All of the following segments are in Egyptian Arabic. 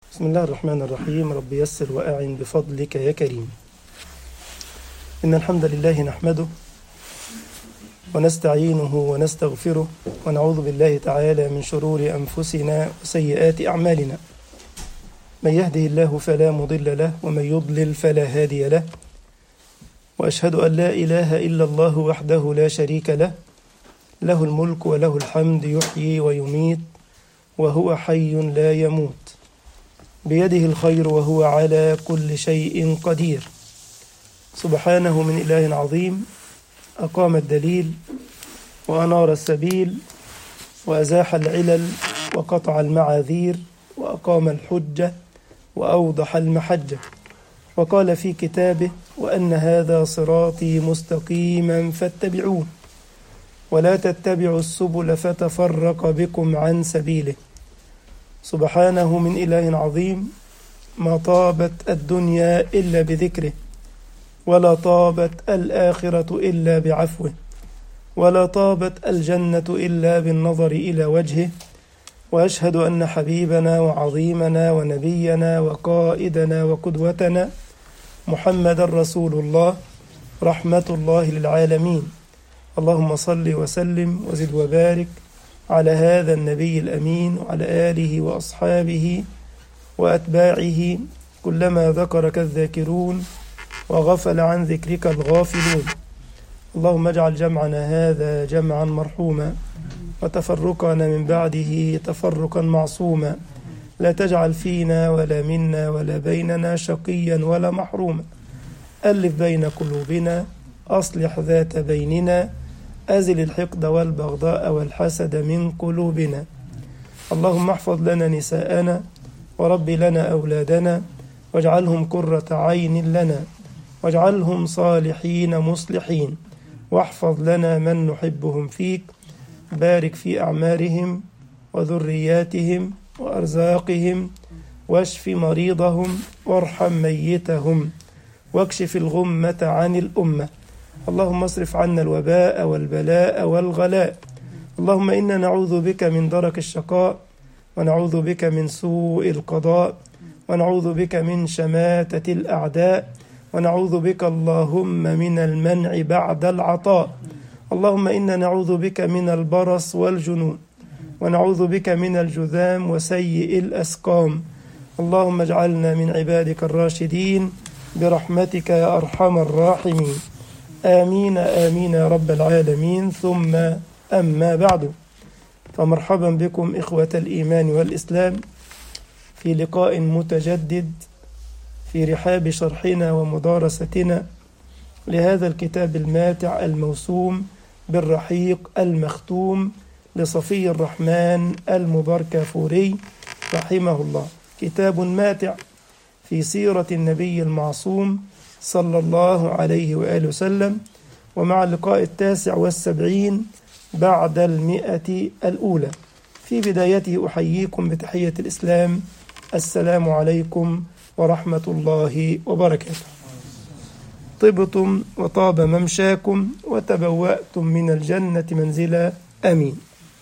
بسم الله الرحمن الرحيم رب يسر وأعن بفضلك يا كريم إن الحمد لله نحمده ونستعينه ونستغفره ونعوذ بالله تعالى من شرور أنفسنا وسيئات أعمالنا من يهده الله فلا مضل له ومن يضلل فلا هادي له وأشهد أن لا إله إلا الله وحده لا شريك له له الملك وله الحمد يحيي ويميت وهو حي لا يموت بيده الخير وهو على كل شيء قدير سبحانه من إله عظيم أقام الدليل وأنار السبيل وأزاح العلل وقطع المعاذير وأقام الحجة وأوضح المحجة وقال في كتابه وأن هذا صراطي مستقيما فاتبعوه ولا تتبعوا السبل فتفرق بكم عن سبيله سبحانه من إله عظيم ما طابت الدنيا إلا بذكره ولا طابت الآخرة إلا بعفوه ولا طابت الجنة إلا بالنظر إلى وجهه وأشهد أن حبيبنا وعظيمنا ونبينا وقائدنا وقدوتنا محمد رسول الله رحمة الله للعالمين اللهم صل وسلم وزد وبارك على هذا النبي الأمين وعلى آله وأصحابه وأتباعه كلما ذكرك الذاكرون وغفل عن ذكرك الغافلون اللهم اجعل جمعنا هذا جمعا مرحوما وتفرقنا من بعده تفرقا معصوما لا تجعل فينا ولا منا ولا بيننا شقيا ولا محروما ألف بين قلوبنا أصلح ذات بيننا أزل الحقد والبغضاء والحسد من قلوبنا اللهم احفظ لنا نساءنا ورب لنا أولادنا واجعلهم قرة عين لنا واجعلهم صالحين مصلحين واحفظ لنا من نحبهم فيك بارك في أعمارهم وذرياتهم وأرزاقهم واشف مريضهم وارحم ميتهم واكشف الغمة عن الأمة اللهم اصرف عنا الوباء والبلاء والغلاء اللهم إنا نعوذ بك من درك الشقاء ونعوذ بك من سوء القضاء ونعوذ بك من شماتة الأعداء ونعوذ بك اللهم من المنع بعد العطاء اللهم إنا نعوذ بك من البرص والجنون ونعوذ بك من الجذام وسيء الأسقام اللهم اجعلنا من عبادك الراشدين برحمتك يا أرحم الراحمين آمين آمين يا رب العالمين ثم أما بعد فمرحبا بكم إخوة الإيمان والإسلام في لقاء متجدد في رحاب شرحنا ومدارستنا لهذا الكتاب الماتع الموسوم بالرحيق المختوم لصفي الرحمن المباركافوري رحمه الله كتاب ماتع في سيرة النبي المعصوم صلى الله عليه وآله وسلم ومع اللقاء التاسع والسبعين بعد المئة الأولى في بدايته أحييكم بتحية الإسلام السلام عليكم ورحمة الله وبركاته طبتم وطاب ممشاكم وتبوأتم من الجنة منزلا أمين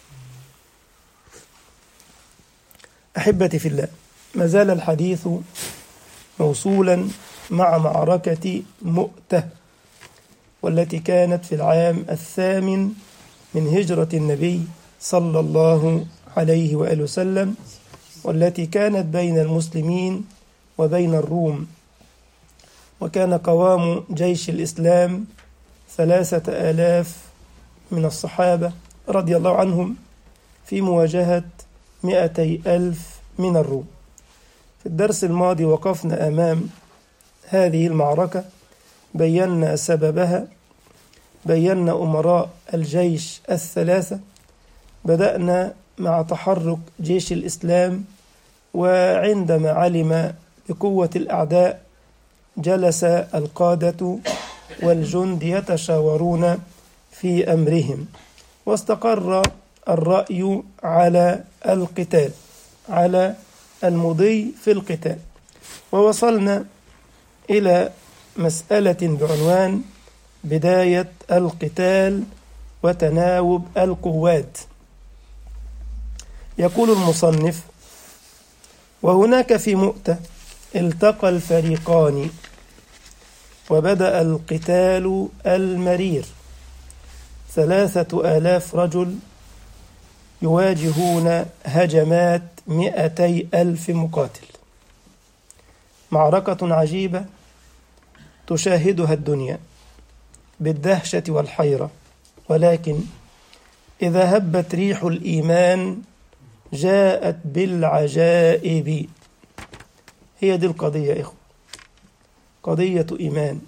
أحبتي في الله ما زال الحديث موصولا مع معركة مؤتة والتي كانت في العام الثامن من هجرة النبي صلى الله عليه وآله وسلم والتي كانت بين المسلمين وبين الروم وكان قوام جيش الإسلام ثلاثة آلاف من الصحابة رضي الله عنهم في مواجهة مئتي ألف من الروم في الدرس الماضي وقفنا أمام هذه المعركة بينا سببها بينا أمراء الجيش الثلاثة بدأنا مع تحرك جيش الإسلام وعندما علم بقوة الأعداء جلس القادة والجند يتشاورون في أمرهم واستقر الرأي على القتال على المضي في القتال ووصلنا إلى مسألة بعنوان بداية القتال وتناوب القوات يقول المصنف وهناك في مؤتة التقى الفريقان وبدأ القتال المرير ثلاثة آلاف رجل يواجهون هجمات مئتي ألف مقاتل معركة عجيبة تشاهدها الدنيا بالدهشة والحيرة ولكن إذا هبت ريح الإيمان جاءت بالعجائب هي دي القضية يا إخوة قضية إيمان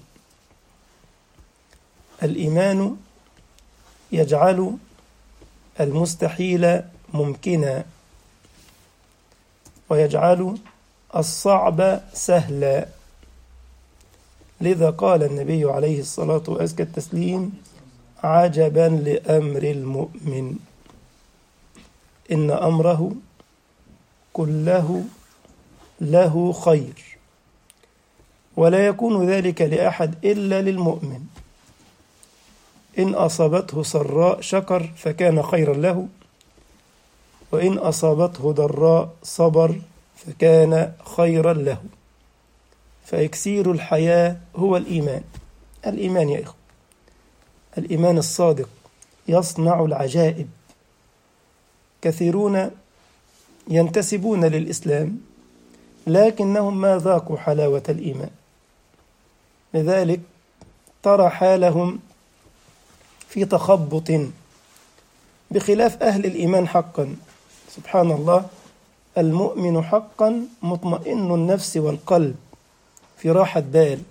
الإيمان يجعل المستحيل ممكنا ويجعل الصعب سهلا لذا قال النبي عليه الصلاة وأزكى التسليم عجبا لأمر المؤمن إن أمره كله له خير ولا يكون ذلك لأحد إلا للمؤمن إن أصابته سراء شكر فكان خيرا له وإن أصابته ضراء صبر فكان خيرا له فإكسير الحياة هو الإيمان الإيمان يا إخوة الإيمان الصادق يصنع العجائب كثيرون ينتسبون للإسلام لكنهم ما ذاقوا حلاوة الإيمان لذلك ترى حالهم في تخبط بخلاف أهل الإيمان حقا سبحان الله المؤمن حقا مطمئن النفس والقلب في راحة بال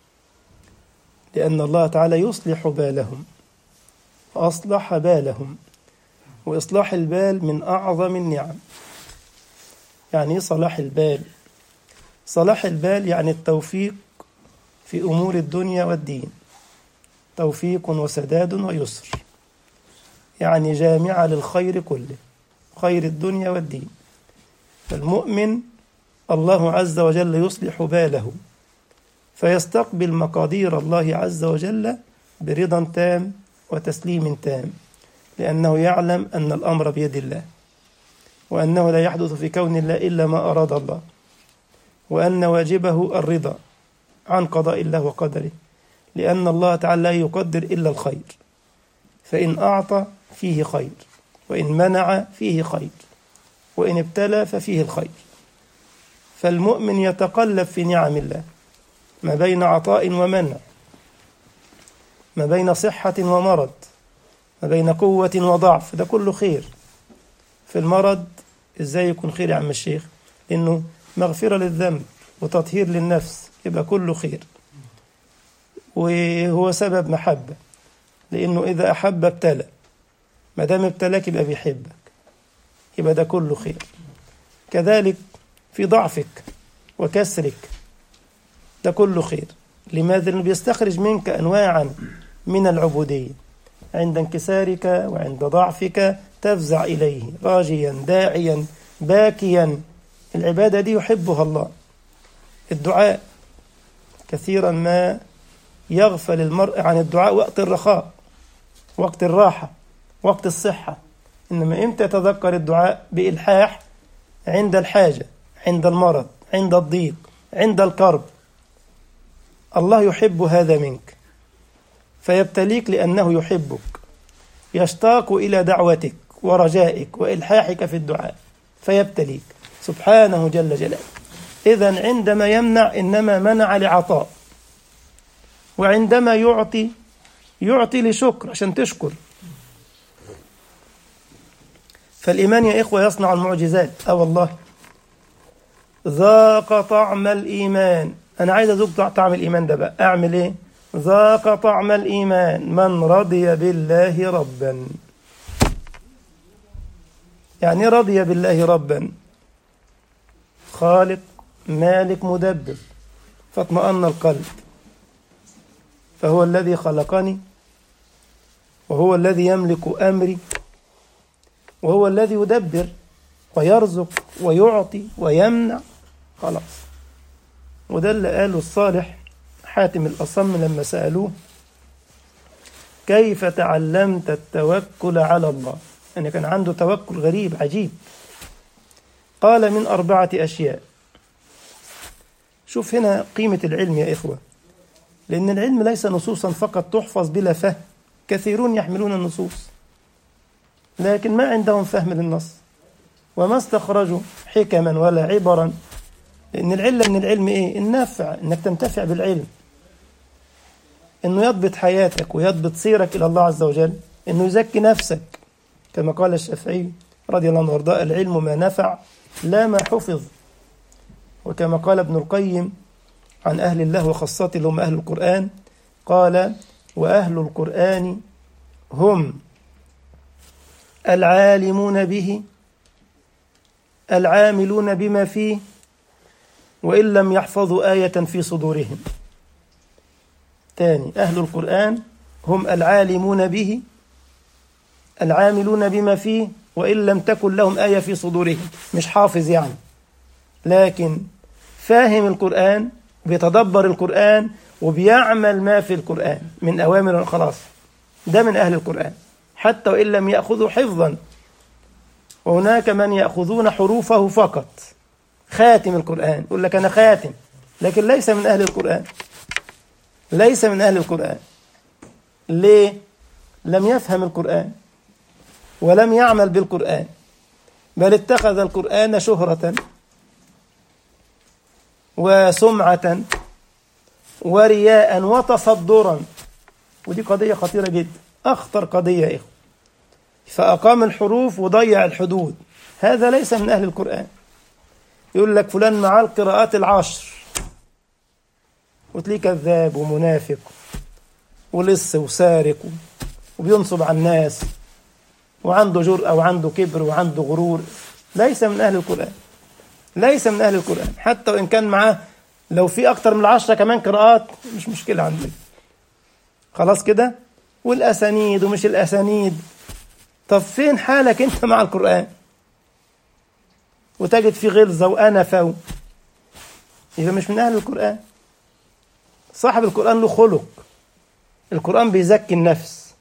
لأن الله تعالى يصلح بالهم وأصلح بالهم وإصلاح البال من أعظم النعم يعني إيه صلاح البال صلاح البال يعني التوفيق في أمور الدنيا والدين توفيق وسداد ويسر يعني جامعة للخير كله خير الدنيا والدين فالمؤمن الله عز وجل يصلح باله فيستقبل مقادير الله عز وجل برضا تام وتسليم تام لأنه يعلم أن الأمر بيد الله وأنه لا يحدث في كون الله إلا ما أراد الله وأن واجبه الرضا عن قضاء الله وقدره لأن الله تعالى لا يقدر إلا الخير فإن أعطى فيه خير وإن منع فيه خير وإن ابتلى ففيه الخير فالمؤمن يتقلب في نعم الله ما بين عطاء ومنع ما بين صحة ومرض ما بين قوة وضعف ده كله خير في المرض ازاي يكون خير يا عم الشيخ انه مغفرة للذنب وتطهير للنفس يبقى كله خير وهو سبب محبة لأنه إذا أحب ابتلى ما دام ابتلاك يبقى بيحبك يبقى ده كله خير كذلك في ضعفك وكسرك ده كله خير لماذا؟ لأنه بيستخرج منك أنواعا من العبودية عند انكسارك وعند ضعفك تفزع إليه راجيا داعيا باكيا العبادة دي يحبها الله الدعاء كثيرا ما يغفل المرء عن الدعاء وقت الرخاء وقت الراحة وقت الصحة إنما إمتى يتذكر الدعاء بإلحاح عند الحاجة عند المرض عند الضيق عند الكرب الله يحب هذا منك فيبتليك لأنه يحبك يشتاق إلى دعوتك ورجائك وإلحاحك في الدعاء فيبتليك سبحانه جل جلاله إذا عندما يمنع إنما منع لعطاء وعندما يعطي يعطي لشكر عشان تشكر فالإيمان يا إخوة يصنع المعجزات أه والله ذاق طعم الإيمان أنا عايز أذوق طعم الإيمان ده بقى أعمل إيه ذاق طعم الإيمان من رضي بالله ربا يعني رضي بالله ربا خالق مالك مدبر فاطمأن القلب فهو الذي خلقني وهو الذي يملك أمري وهو الذي يدبر ويرزق ويعطي ويمنع خلاص وده اللي قاله الصالح حاتم الأصم لما سألوه كيف تعلمت التوكل على الله يعني كان عنده توكل غريب عجيب قال من أربعة أشياء شوف هنا قيمة العلم يا إخوة لأن العلم ليس نصوصا فقط تحفظ بلا فهم كثيرون يحملون النصوص لكن ما عندهم فهم للنص وما استخرجوا حكما ولا عبرا لأن العلة من العلم إيه؟ النفع إنك تنتفع بالعلم إنه يضبط حياتك ويضبط سيرك إلى الله عز وجل إنه يزكي نفسك كما قال الشافعي رضي الله عنه وارضاه العلم ما نفع لا ما حفظ وكما قال ابن القيم عن أهل الله وخاصته اللي هم أهل القرآن قال وأهل القرآن هم العالمون به العاملون بما فيه وإن لم يحفظوا آية في صدورهم تاني أهل القرآن هم العالمون به العاملون بما فيه وإن لم تكن لهم آية في صدورهم مش حافظ يعني لكن فاهم القرآن بيتدبر القرآن وبيعمل ما في القرآن من أوامر خلاص ده من أهل القرآن حتى وإن لم يأخذوا حفظا وهناك من يأخذون حروفه فقط خاتم القرآن يقول لك أنا خاتم لكن ليس من أهل القرآن ليس من أهل القرآن ليه؟ لم يفهم القرآن ولم يعمل بالقرآن بل اتخذ القرآن شهرة وسمعة ورياء وتصدرا ودي قضية خطيرة جدا أخطر قضية يا إخوة فأقام الحروف وضيع الحدود هذا ليس من أهل القرآن يقول لك فلان معاه القراءات العشر وتلاقيه كذاب ومنافق ولص وسارق وبينصب على الناس وعنده جرأة وعنده كبر وعنده غرور ليس من أهل القرآن ليس من أهل القرآن حتى وإن كان معاه لو في أكتر من العشرة كمان قراءات مش مشكلة عندنا خلاص كده والأسانيد ومش الأسانيد طب فين حالك أنت مع القرآن وتجد في غلظة وأنفة يبقى مش من أهل القرآن صاحب القرآن له خلق القرآن بيزكي النفس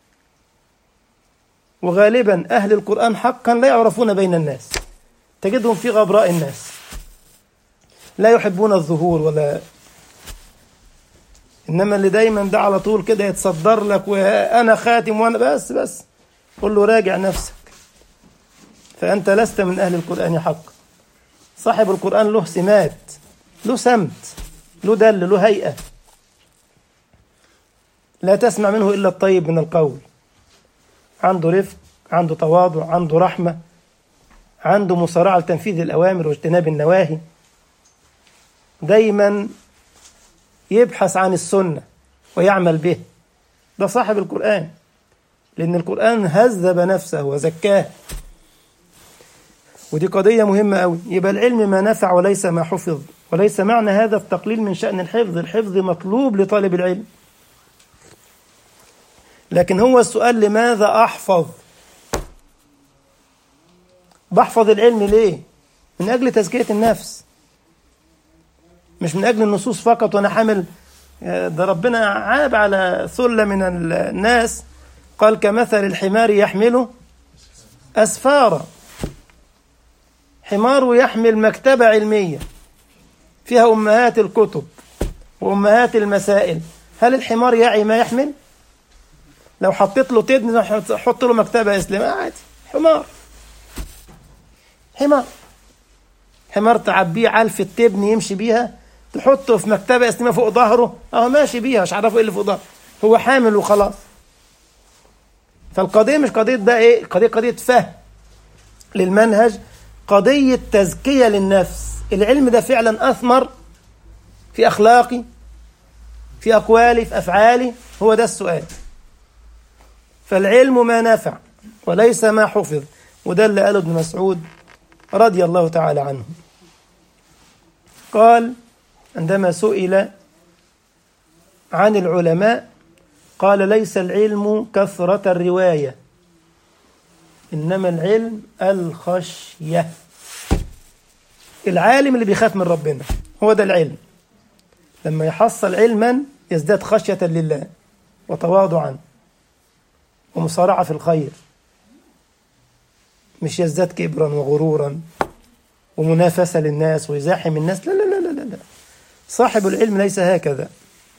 وغالبا أهل القرآن حقا لا يعرفون بين الناس تجدهم في غبراء الناس لا يحبون الظهور ولا إنما اللي دايما ده على طول كده يتصدر لك وأنا خاتم وأنا بس بس قل له راجع نفسك فأنت لست من أهل القرآن حقا صاحب القرآن له سمات له سمت له دل له هيئة لا تسمع منه إلا الطيب من القول عنده رفق عنده تواضع عنده رحمة عنده مصارعة لتنفيذ الأوامر واجتناب النواهي دايما يبحث عن السنة ويعمل به ده صاحب القرآن لأن القرآن هذب نفسه وزكاه ودي قضية مهمة أوي يبقى العلم ما نفع وليس ما حفظ وليس معنى هذا التقليل من شأن الحفظ الحفظ مطلوب لطالب العلم لكن هو السؤال لماذا أحفظ بحفظ العلم ليه من أجل تزكية النفس مش من أجل النصوص فقط وأنا حامل ده ربنا عاب على ثلة من الناس قال كمثل الحمار يحمله أسفارا حمار يحمل مكتبة علمية فيها أمهات الكتب وأمهات المسائل هل الحمار يعي ما يحمل؟ لو حطيت له تدن حط له مكتبة إسلامية عادي حمار حمار حمار تعبيه علف التبن يمشي بيها تحطه في مكتبة إسلامية فوق ظهره أهو ماشي بيها مش عارفه إيه اللي فوق ظهره هو حامل وخلاص فالقضية مش قضية ده إيه قضية قضية فهم للمنهج قضية تزكية للنفس العلم ده فعلا أثمر في أخلاقي في أقوالي في أفعالي هو ده السؤال فالعلم ما نفع وليس ما حفظ وده اللي قاله ابن مسعود رضي الله تعالى عنه قال عندما سئل عن العلماء قال ليس العلم كثرة الرواية إنما العلم الخشية العالم اللي بيخاف من ربنا هو ده العلم لما يحصل علما يزداد خشية لله وتواضعا ومصارعة في الخير مش يزداد كبرا وغرورا ومنافسة للناس ويزاحم الناس لا لا لا لا لا صاحب العلم ليس هكذا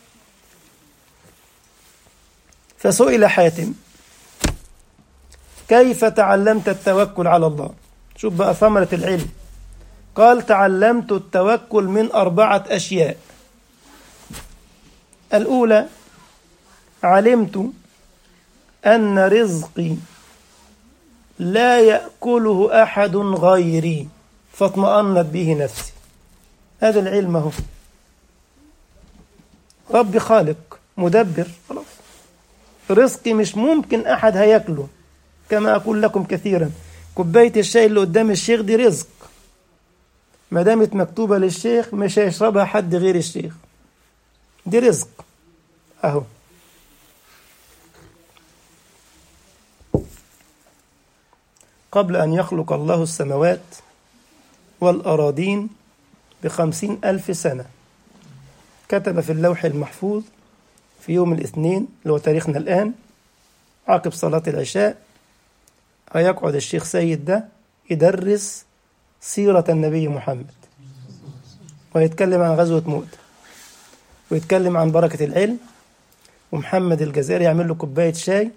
فسئل حاتم كيف تعلمت التوكل على الله شوف بقى ثمرة العلم قال تعلمت التوكل من أربعة أشياء الأولى علمت أن رزقي لا يأكله أحد غيري فاطمأنت به نفسي هذا العلم هو ربي خالق مدبر خلاص رزقي مش ممكن أحد هياكله كما أقول لكم كثيرا كوباية الشاي اللي قدام الشيخ دي رزق ما دامت مكتوبة للشيخ مش هيشربها حد غير الشيخ دي رزق أهو قبل أن يخلق الله السماوات والأراضين بخمسين ألف سنة كتب في اللوح المحفوظ في يوم الاثنين اللي هو تاريخنا الآن عقب صلاة العشاء هيقعد الشيخ سيد ده يدرس سيرة النبي محمد ويتكلم عن غزوة مؤتة ويتكلم عن بركة العلم ومحمد الجزائري يعمل له كوباية شاي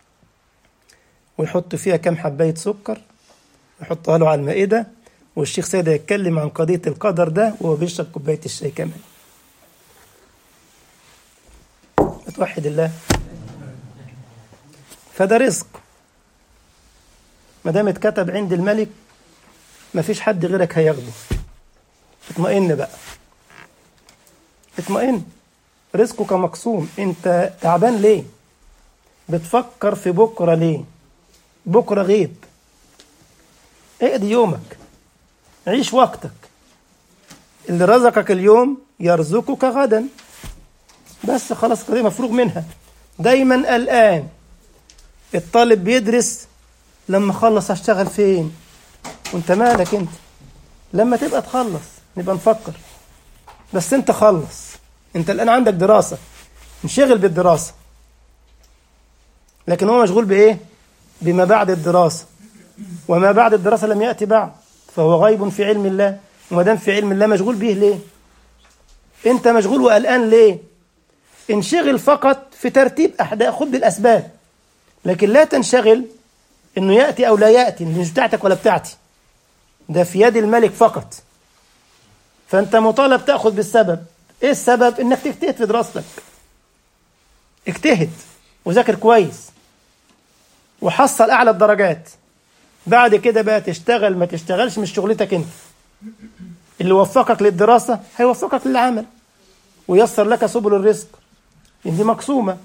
ويحط فيها كام حباية سكر ويحطها له على المائدة والشيخ سيد يتكلم عن قضية القدر ده وهو بيشرب كوباية الشاي كمان توحد الله فده رزق ما دام اتكتب عند الملك ما فيش حد غيرك هياخده اطمئن بقى اطمئن رزقك مقسوم انت تعبان ليه بتفكر في بكره ليه بكره غيب اقضي يومك عيش وقتك اللي رزقك اليوم يرزقك غدا بس خلاص قضية مفروغ منها دايما قلقان الطالب بيدرس لما اخلص هشتغل فين وانت مالك انت لما تبقى تخلص نبقى نفكر بس انت خلص انت الان عندك دراسة انشغل بالدراسة لكن هو مشغول بايه بما بعد الدراسة وما بعد الدراسة لم يأتي بعد فهو غيب في علم الله وما دام في علم الله مشغول به ليه انت مشغول وقلقان ليه انشغل فقط في ترتيب احداث خد بالاسباب لكن لا تنشغل انه ياتي او لا ياتي مش بتاعتك ولا بتاعتي ده في يد الملك فقط فانت مطالب تاخذ بالسبب ايه السبب انك تجتهد في دراستك اجتهد وذاكر كويس وحصل اعلى الدرجات بعد كده بقى تشتغل ما تشتغلش مش شغلتك انت اللي وفقك للدراسه هيوفقك للعمل ويسر لك سبل الرزق دي مقسومه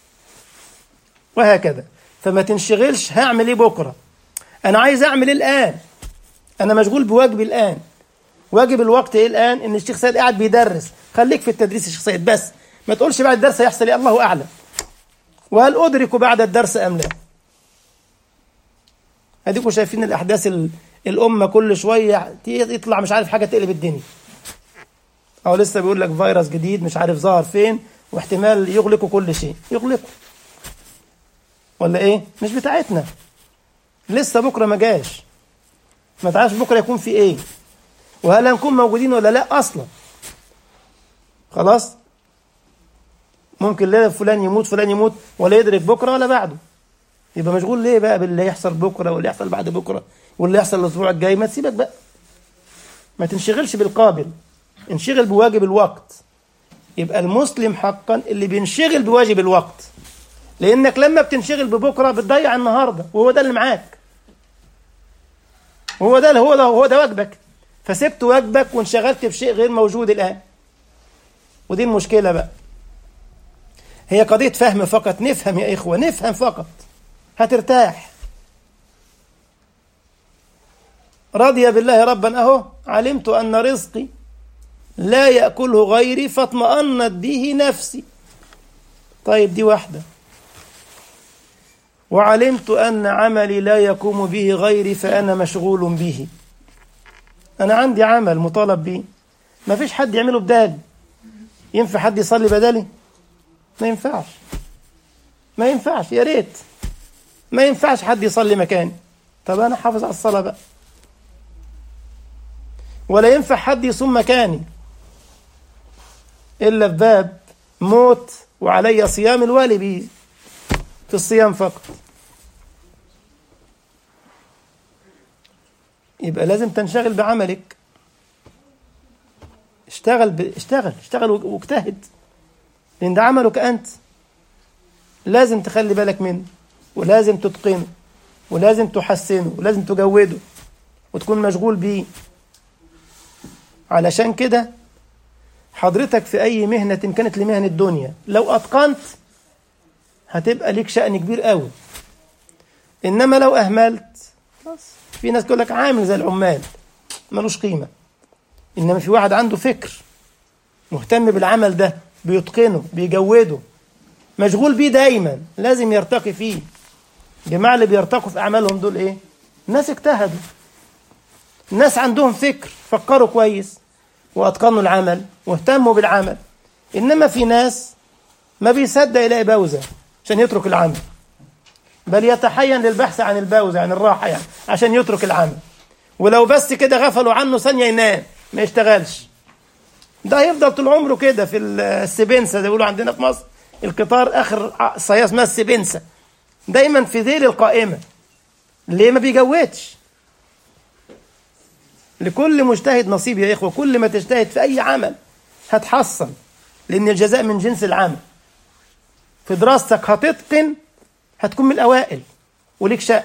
وهكذا فما تنشغلش هعمل ايه بكره انا عايز اعمل ايه الان انا مشغول بواجبي الان واجب الوقت ايه الان ان الشيخ سيد قاعد بيدرس خليك في التدريس يا شيخ سيد بس ما تقولش بعد الدرس هيحصل ايه الله اعلم وهل ادرك بعد الدرس ام لا اديكم شايفين الاحداث ال... الامه كل شويه يطلع مش عارف حاجه تقلب الدنيا او لسه بيقول لك فيروس جديد مش عارف ظهر فين واحتمال يغلقوا كل شيء يغلقوا ولا ايه مش بتاعتنا لسه بكره ما جاش ما تعرفش بكره يكون في ايه وهل هنكون موجودين ولا لا اصلا خلاص ممكن لا فلان يموت فلان يموت ولا يدرك بكره ولا بعده يبقى مشغول ليه بقى باللي يحصل بكره واللي يحصل بعد بكره واللي يحصل الاسبوع الجاي ما تسيبك بقى ما تنشغلش بالقابل انشغل بواجب الوقت يبقى المسلم حقا اللي بينشغل بواجب الوقت لانك لما بتنشغل ببكره بتضيع النهارده وهو ده اللي معاك وهو ده هو ده هو ده واجبك فسبت واجبك وانشغلت بشيء غير موجود الان ودي المشكله بقى هي قضيه فهم فقط نفهم يا اخوه نفهم فقط هترتاح رضي بالله ربا اهو علمت ان رزقي لا ياكله غيري فاطمأنت به نفسي طيب دي واحده وعلمت أن عملي لا يقوم به غيري فأنا مشغول به أنا عندي عمل مطالب به ما فيش حد يعمله بدالي ينفع حد يصلي بدالي ما ينفعش ما ينفعش يا ريت ما ينفعش حد يصلي مكاني طب أنا حافظ على الصلاة بقى ولا ينفع حد يصوم مكاني إلا في باب موت وعلي صيام الوالي بيه في الصيام فقط يبقى لازم تنشغل بعملك اشتغل ب... اشتغل اشتغل واجتهد لان ده عملك انت لازم تخلي بالك منه ولازم تتقنه ولازم تحسنه ولازم تجوده وتكون مشغول بيه علشان كده حضرتك في أي مهنة كانت لمهن الدنيا لو أتقنت هتبقى ليك شأن كبير قوي إنما لو أهملت خلاص في ناس تقول لك عامل زي العمال ملوش قيمة إنما في واحد عنده فكر مهتم بالعمل ده بيتقنه بيجوده مشغول بيه دايما لازم يرتقي فيه الجماعة اللي بيرتقوا في أعمالهم دول إيه؟ ناس اجتهدوا ناس عندهم فكر فكروا كويس وأتقنوا العمل واهتموا بالعمل إنما في ناس ما بيصدق يلاقي بوزة عشان يترك العمل بل يتحين للبحث عن البوزة عن الراحة يعني عشان يترك العمل ولو بس كده غفلوا عنه ثانية ينام ما يشتغلش ده هيفضل طول عمره كده في السبنسة زي بيقولوا عندنا في مصر القطار آخر صياص اسمها السبنسة دايما في ذيل القائمة ليه ما بيجودش لكل مجتهد نصيب يا إخوة كل ما تجتهد في أي عمل هتحصل لأن الجزاء من جنس العمل في دراستك هتتقن هتكون من الأوائل وليك شأن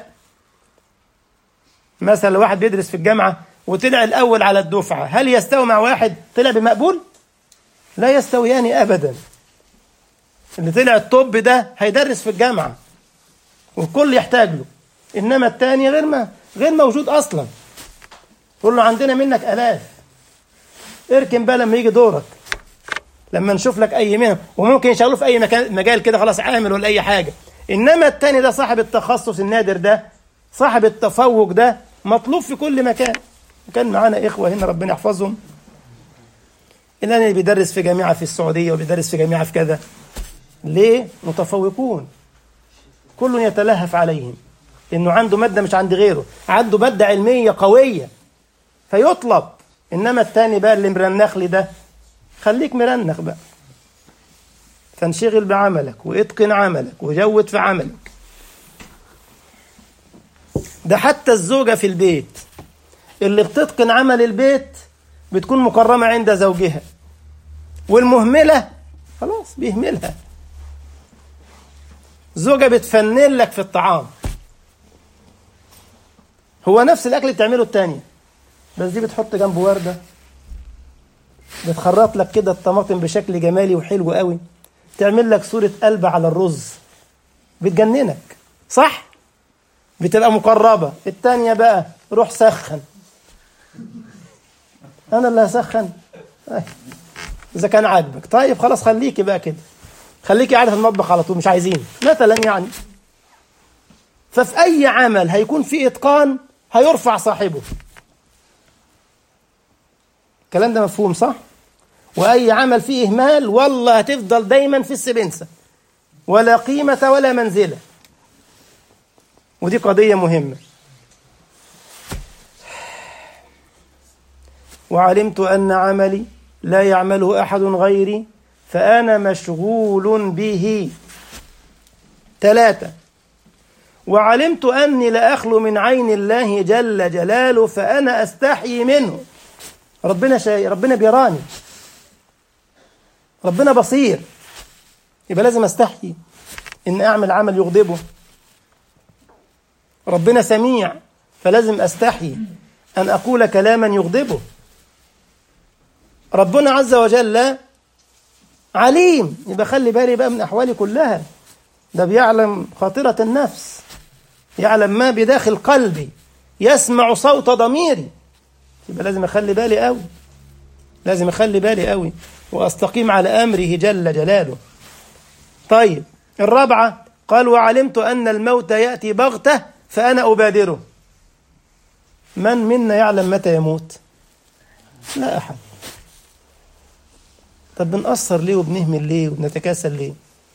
مثلا لو واحد بيدرس في الجامعة وطلع الأول على الدفعة هل يستوي مع واحد طلع بمقبول؟ لا يستويان أبدا اللي طلع الطب ده هيدرس في الجامعة والكل يحتاج له إنما التاني غير ما غير موجود أصلا تقول له عندنا منك آلاف اركن بقى لما يجي دورك لما نشوف لك أي مهنة وممكن يشغلوه في أي مكان مجال كده خلاص عامل ولا أي حاجة إنما التاني ده صاحب التخصص النادر ده صاحب التفوق ده مطلوب في كل مكان وكان معانا إخوة هنا ربنا يحفظهم اللي بيدرس في جامعة في السعودية وبيدرس في جامعة في كذا ليه؟ متفوقون كل يتلهف عليهم انه عنده ماده مش عند غيره عنده ماده علميه قويه فيطلب انما الثاني بقى اللي مرنخ لي ده خليك مرنخ بقى فانشغل بعملك واتقن عملك وجود في عملك ده حتى الزوجه في البيت اللي بتتقن عمل البيت بتكون مكرمه عند زوجها والمهمله خلاص بيهملها زوجة بتفنن لك في الطعام هو نفس الأكل اللي بتعمله التانية بس دي بتحط جنبه وردة بتخرط لك كده الطماطم بشكل جمالي وحلو قوي تعمل لك صورة قلب على الرز بتجننك صح؟ بتبقى مقربة التانية بقى روح سخن أنا اللي هسخن إذا كان عاجبك طيب خلاص خليكي بقى كده خليكي قاعده في المطبخ على طول مش عايزين مثلا يعني ففي اي عمل هيكون فيه اتقان هيرفع صاحبه الكلام ده مفهوم صح واي عمل فيه اهمال والله هتفضل دايما في السبنسه ولا قيمه ولا منزله ودي قضيه مهمه وعلمت ان عملي لا يعمله احد غيري فأنا مشغول به ثلاثة وعلمت أني لا أخلو من عين الله جل جلاله فأنا أستحي منه ربنا شيء ربنا بيراني ربنا بصير يبقى لازم أستحي إن أعمل عمل يغضبه ربنا سميع فلازم أستحي أن أقول كلاما يغضبه ربنا عز وجل عليم يبقى خلي بالي بقى من أحوالي كلها ده بيعلم خاطرة النفس يعلم ما بداخل قلبي يسمع صوت ضميري يبقى لازم أخلي بالي قوي لازم أخلي بالي قوي وأستقيم على أمره جل جلاله طيب الرابعة قال وعلمت أن الموت يأتي بغتة فأنا أبادره من منا يعلم متى يموت لا أحد طب بنقصر ليه وبنهمل ليه وبنتكاسل ليه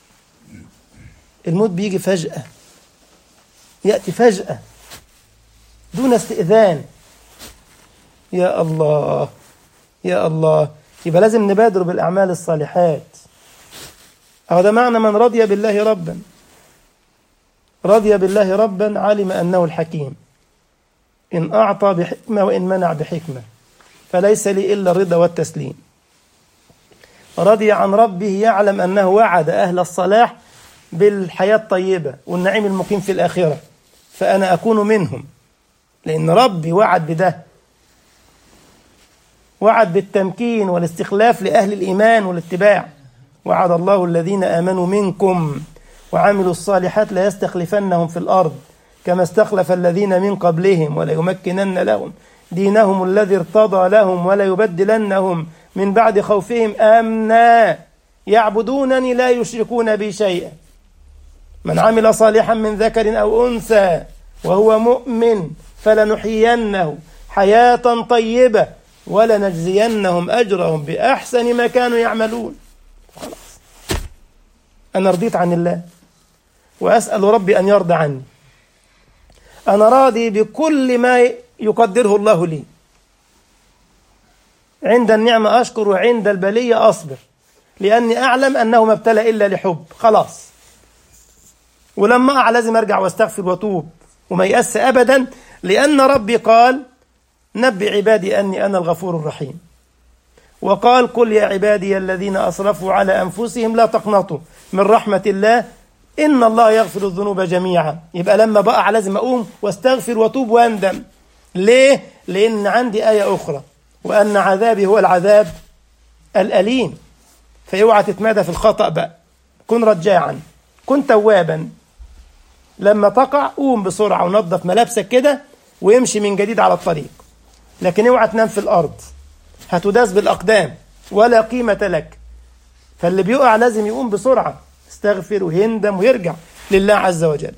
الموت بيجي فجأة يأتي فجأة دون استئذان يا الله يا الله يبقى لازم نبادر بالأعمال الصالحات هذا معنى من رضي بالله ربا رضي بالله ربا علم أنه الحكيم إن أعطى بحكمة وإن منع بحكمة فليس لي إلا الرضا والتسليم رضي عن ربه يعلم أنه وعد أهل الصلاح بالحياة الطيبة والنعيم المقيم في الآخرة فأنا أكون منهم لأن ربي وعد بده وعد بالتمكين والاستخلاف لأهل الإيمان والاتباع وعد الله الذين آمنوا منكم وعملوا الصالحات ليستخلفنهم في الأرض كما استخلف الذين من قبلهم وليمكنن لهم دينهم الذي ارتضى لهم وليبدلنهم من بعد خوفهم امنا يعبدونني لا يشركون بي شيئا من عمل صالحا من ذكر او انثى وهو مؤمن فلنحيينه حياه طيبه ولنجزينهم اجرهم باحسن ما كانوا يعملون خلاص انا رضيت عن الله واسال ربي ان يرضى عني انا راضي بكل ما يقدره الله لي عند النعمة أشكر وعند البلية أصبر لأني أعلم أنه ما ابتلى إلا لحب خلاص ولما أقع لازم أرجع واستغفر وأتوب وما يأس أبدا لأن ربي قال نبي عبادي أني أنا الغفور الرحيم وقال قل يا عبادي الذين أسرفوا على أنفسهم لا تقنطوا من رحمة الله إن الله يغفر الذنوب جميعا يبقى لما بقع لازم أقوم واستغفر وأتوب وأندم ليه؟ لأن عندي آية أخرى وأن عذابي هو العذاب الأليم فاوعى تتمادى في الخطأ بقى كن رجاعا كن توابا لما تقع قوم بسرعة ونظف ملابسك كده ويمشي من جديد على الطريق لكن اوعى تنام في الأرض هتداس بالأقدام ولا قيمة لك فاللي بيقع لازم يقوم بسرعة يستغفر ويندم ويرجع لله عز وجل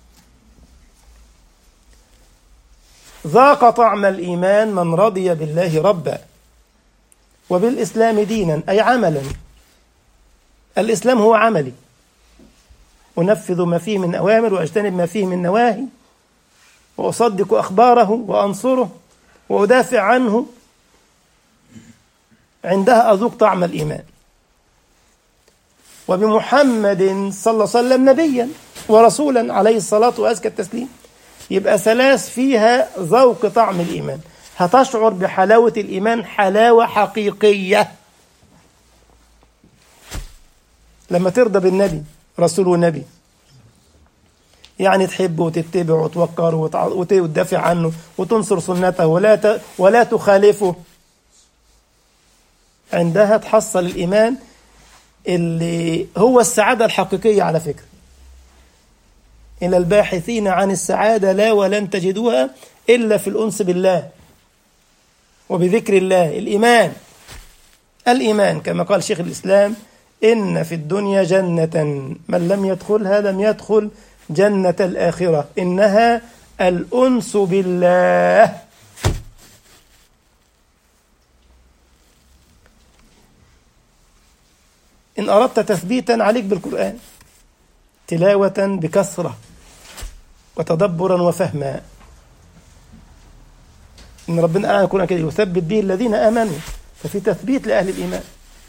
ذاق طعم الإيمان من رضي بالله ربا وبالإسلام دينا أي عملا الإسلام هو عملي أنفذ ما فيه من أوامر وأجتنب ما فيه من نواهي وأصدق أخباره وأنصره وأدافع عنه عندها أذوق طعم الإيمان وبمحمد صلى الله عليه وسلم نبيا ورسولا عليه الصلاة وأزكى التسليم يبقى ثلاث فيها ذوق طعم الإيمان هتشعر بحلاوة الإيمان حلاوة حقيقية لما ترضى بالنبي رسول ونبي يعني تحبه وتتبعه وتوقره وتدافع عنه وتنصر سنته ولا ت... ولا تخالفه عندها تحصل الإيمان اللي هو السعادة الحقيقية على فكرة إلى الباحثين عن السعادة لا ولن تجدوها إلا في الأنس بالله وبذكر الله الإيمان الإيمان كما قال شيخ الإسلام إن في الدنيا جنة من لم يدخلها لم يدخل جنة الآخرة إنها الأنس بالله إن أردت تثبيتا عليك بالقرآن تلاوة بكثرة وتدبرا وفهما إن ربنا قال يكون كده يثبت به الذين آمنوا ففي تثبيت لأهل الإيمان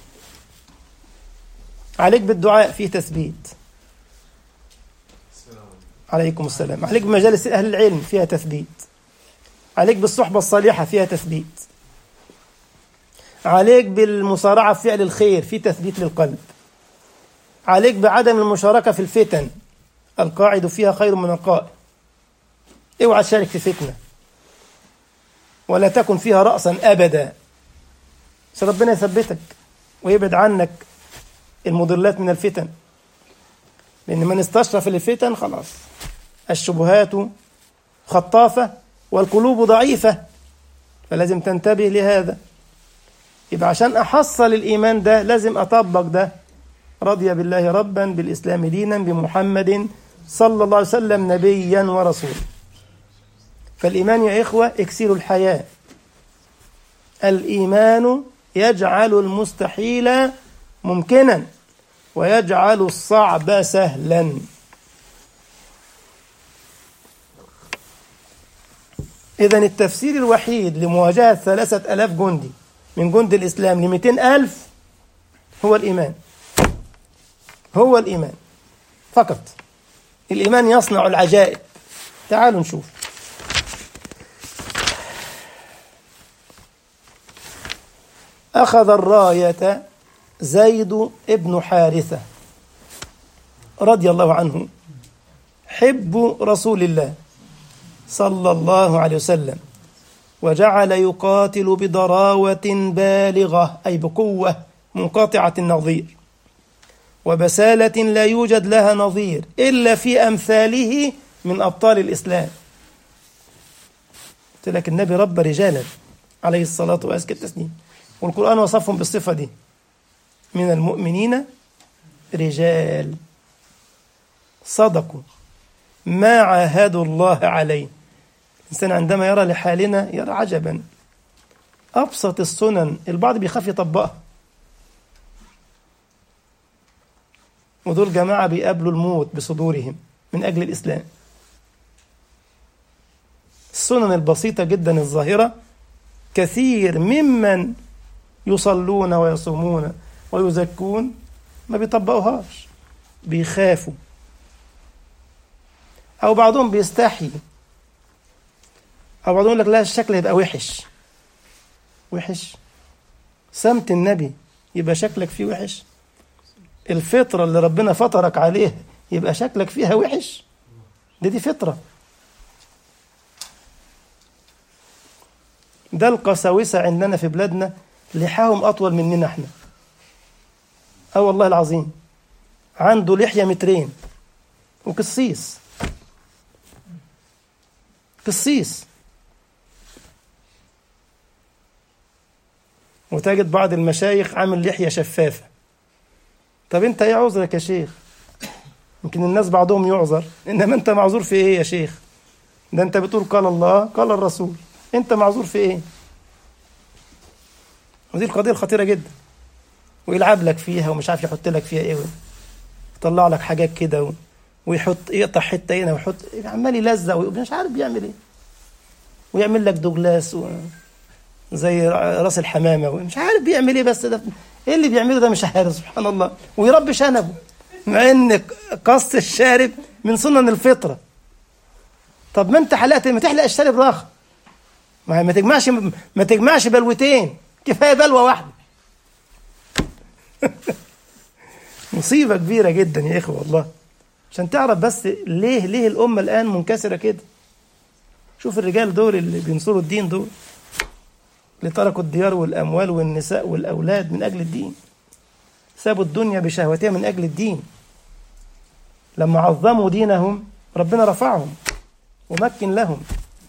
عليك بالدعاء فيه تثبيت عليكم السلام عليك بمجالس أهل العلم فيها تثبيت عليك بالصحبة الصالحة فيها تثبيت عليك بالمسارعة في فعل الخير في تثبيت للقلب عليك بعدم المشاركة في الفتن القاعد فيها خير من القائم اوعى تشارك في فتنة ولا تكن فيها رأسا أبدا ربنا يثبتك ويبعد عنك المضلات من الفتن لأن من استشرف للفتن خلاص الشبهات خطافة والقلوب ضعيفة فلازم تنتبه لهذا يبقى عشان أحصل الإيمان ده لازم أطبق ده رضي بالله ربا بالإسلام دينا بمحمد صلى الله عليه وسلم نبيا ورسولا فالإيمان يا إخوة إكسير الحياة الإيمان يجعل المستحيل ممكنا ويجعل الصعب سهلا إذا التفسير الوحيد لمواجهة ثلاثة ألاف جندي من جند الإسلام لمئتين ألف هو الإيمان هو الإيمان فقط الإيمان يصنع العجائب تعالوا نشوف أخذ الراية زيد ابن حارثة رضي الله عنه حب رسول الله صلى الله عليه وسلم وجعل يقاتل بضراوة بالغة أي بقوة منقطعة النظير وبسالة لا يوجد لها نظير إلا في أمثاله من أبطال الإسلام قلت لك النبي رب رجالا عليه الصلاة وأزكى التسليم والقرآن وصفهم بالصفة دي من المؤمنين رجال صدقوا ما عاهدوا الله عليه الإنسان عندما يرى لحالنا يرى عجبا أبسط السنن البعض بيخاف يطبقها ودول جماعة بيقابلوا الموت بصدورهم من أجل الإسلام السنن البسيطة جدا الظاهرة كثير ممن يصلون ويصومون ويزكون ما بيطبقوهاش بيخافوا أو بعضهم بيستحي أو بعضهم يقول لك لا الشكل يبقى وحش وحش سمت النبي يبقى شكلك فيه وحش الفطرة اللي ربنا فطرك عليها يبقى شكلك فيها وحش دي دي فطرة ده القساوسة عندنا في بلادنا لحاهم أطول مننا احنا اه والله العظيم عنده لحية مترين وقصيص قصيص وتجد بعض المشايخ عامل لحية شفافة طب انت ايه عذرك يا شيخ يمكن الناس بعضهم يعذر انما انت معذور في ايه يا شيخ ده انت بتقول قال الله قال الرسول انت معذور في ايه ودي القضية الخطيرة جدا ويلعب لك فيها ومش عارف يحط لك فيها ايه يطلع لك حاجات كده و... ويحط يقطع حته هنا ويحط عمال يلزق ومش عارف بيعمل ايه ويعمل لك دوجلاس و... زي راس الحمامه مش عارف بيعمل ايه بس ده ايه اللي بيعمله ده مش عارف سبحان الله ويربي شنبه مع ان قص الشارب من سنن الفطره طب ما انت حلقت ما تحلق الشارب راخ ما ما تجمعش ما تجمعش بلوتين كفايه بلوه واحده مصيبه كبيره جدا يا اخوه والله عشان تعرف بس ليه ليه الامه الان منكسره كده شوف الرجال دول اللي بينصروا الدين دول اللي تركوا الديار والاموال والنساء والاولاد من اجل الدين سابوا الدنيا بشهوتها من اجل الدين لما عظموا دينهم ربنا رفعهم ومكن لهم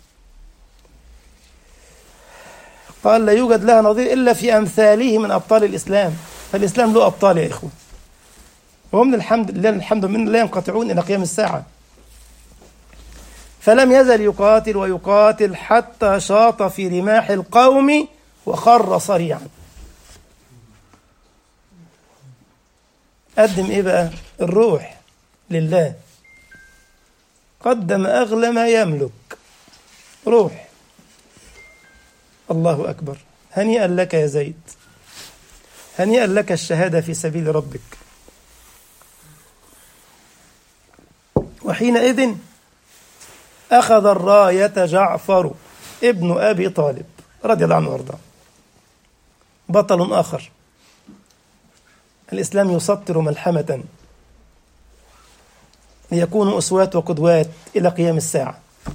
قال لا يوجد لها نظير الا في امثاله من ابطال الاسلام فالاسلام له ابطال يا اخوه وهم الحمد لله الحمد لله لا ينقطعون الى قيام الساعه فلم يزل يقاتل ويقاتل حتى شاط في رماح القوم وخر صريعا قدم ايه بقى الروح لله قدم اغلى ما يملك روح الله اكبر هنيئا لك يا زيد هنيئا لك الشهاده في سبيل ربك وحينئذ أخذ الراية جعفر ابن أبي طالب رضي الله عنه وارضاه بطل آخر الإسلام يسطر ملحمة ليكونوا أسوات وقدوات إلى قيام الساعة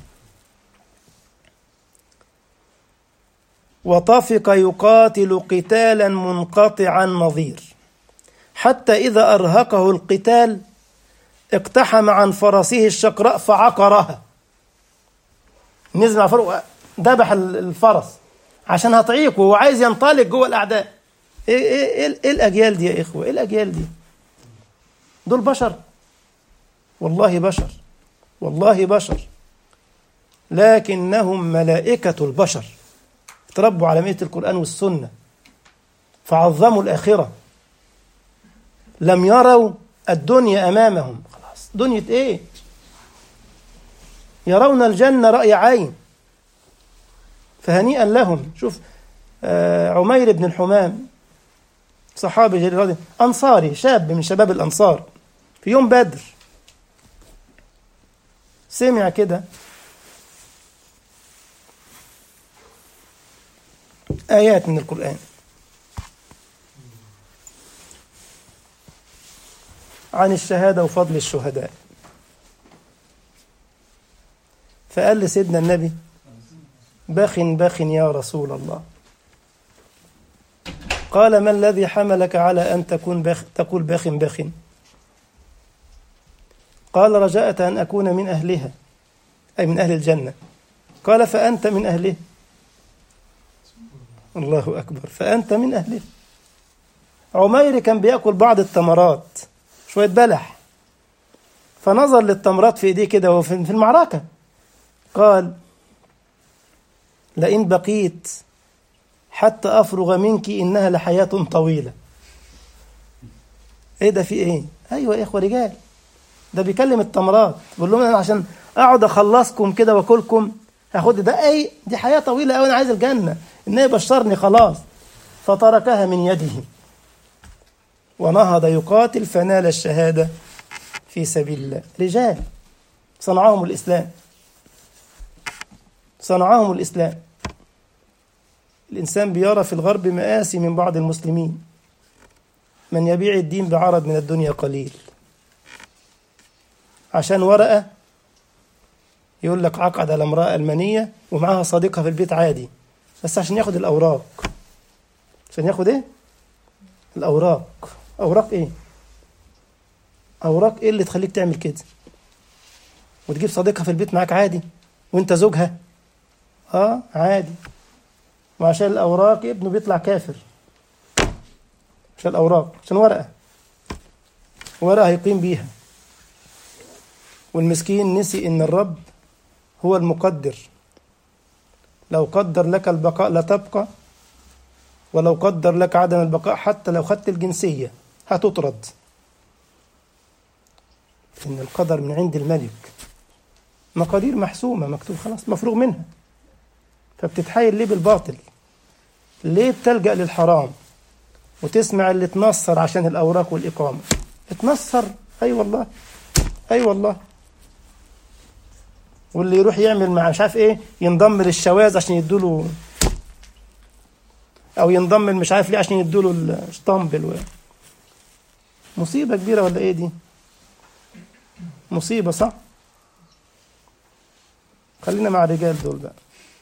وطفق يقاتل قتالا منقطعا نظير حتى إذا أرهقه القتال اقتحم عن فرسه الشقراء فعقرها نزل على فرق ذبح الفرس عشان هطعيق وهو عايز ينطلق جوه الاعداء ايه ايه ايه, إيه الاجيال دي يا اخوه ايه الاجيال دي دول بشر والله بشر والله بشر لكنهم ملائكة البشر تربوا على مئة القرآن والسنة فعظموا الآخرة لم يروا الدنيا أمامهم خلاص دنيا إيه يرون الجنة رأي عين فهنيئا لهم شوف آه عمير بن الحمام صحابي جليل رضي أنصاري شاب من شباب الأنصار في يوم بدر سمع كده آيات من القرآن عن الشهادة وفضل الشهداء فقال لسيدنا النبي بخ بخ يا رسول الله قال ما الذي حملك على أن تكون بخ تقول بخ بخ قال رجأت أن أكون من أهلها أي من أهل الجنة قال فأنت من أهله الله أكبر فأنت من أهله عمير كان بيأكل بعض التمرات شوية بلح فنظر للتمرات في ايديه كده وهو في المعركة قال لئن بقيت حتى أفرغ منك إنها لحياة طويلة إيه ده في إيه؟ أيوة يا إخوة رجال ده بيكلم التمرات بقول لهم أنا عشان أقعد أخلصكم كده وأكلكم هاخد ده أي دي حياة طويلة أوي أنا عايز الجنة النبي بشرني خلاص فتركها من يده ونهض يقاتل فنال الشهادة في سبيل الله رجال صنعهم الإسلام صنعهم الإسلام الإنسان بيرى في الغرب مآسي من بعض المسلمين من يبيع الدين بعرض من الدنيا قليل عشان ورقة يقول لك عقد على امرأة ألمانية ومعاها صديقها في البيت عادي بس عشان ياخد الأوراق عشان ياخد إيه؟ الأوراق أوراق إيه؟ أوراق إيه اللي تخليك تعمل كده؟ وتجيب صديقها في البيت معاك عادي وأنت زوجها آه عادي وعشان الأوراق ابنه بيطلع كافر عشان الأوراق عشان ورقة ورقة هيقيم بيها والمسكين نسي إن الرب هو المقدر لو قدر لك البقاء لتبقى ولو قدر لك عدم البقاء حتى لو خدت الجنسية هتطرد إن القدر من عند الملك مقادير محسومة مكتوب خلاص مفروغ منها فبتتحايل ليه بالباطل ليه بتلجأ للحرام وتسمع اللي تنصر عشان الأوراق والإقامة اتنصر أي أيوة والله أي أيوة والله واللي يروح يعمل مع مش عارف ايه ينضم للشواذ عشان يدوله او ينضم مش عارف ليه عشان يدوله الشطامبل و... مصيبة كبيرة ولا ايه دي مصيبة صح خلينا مع الرجال دول بقى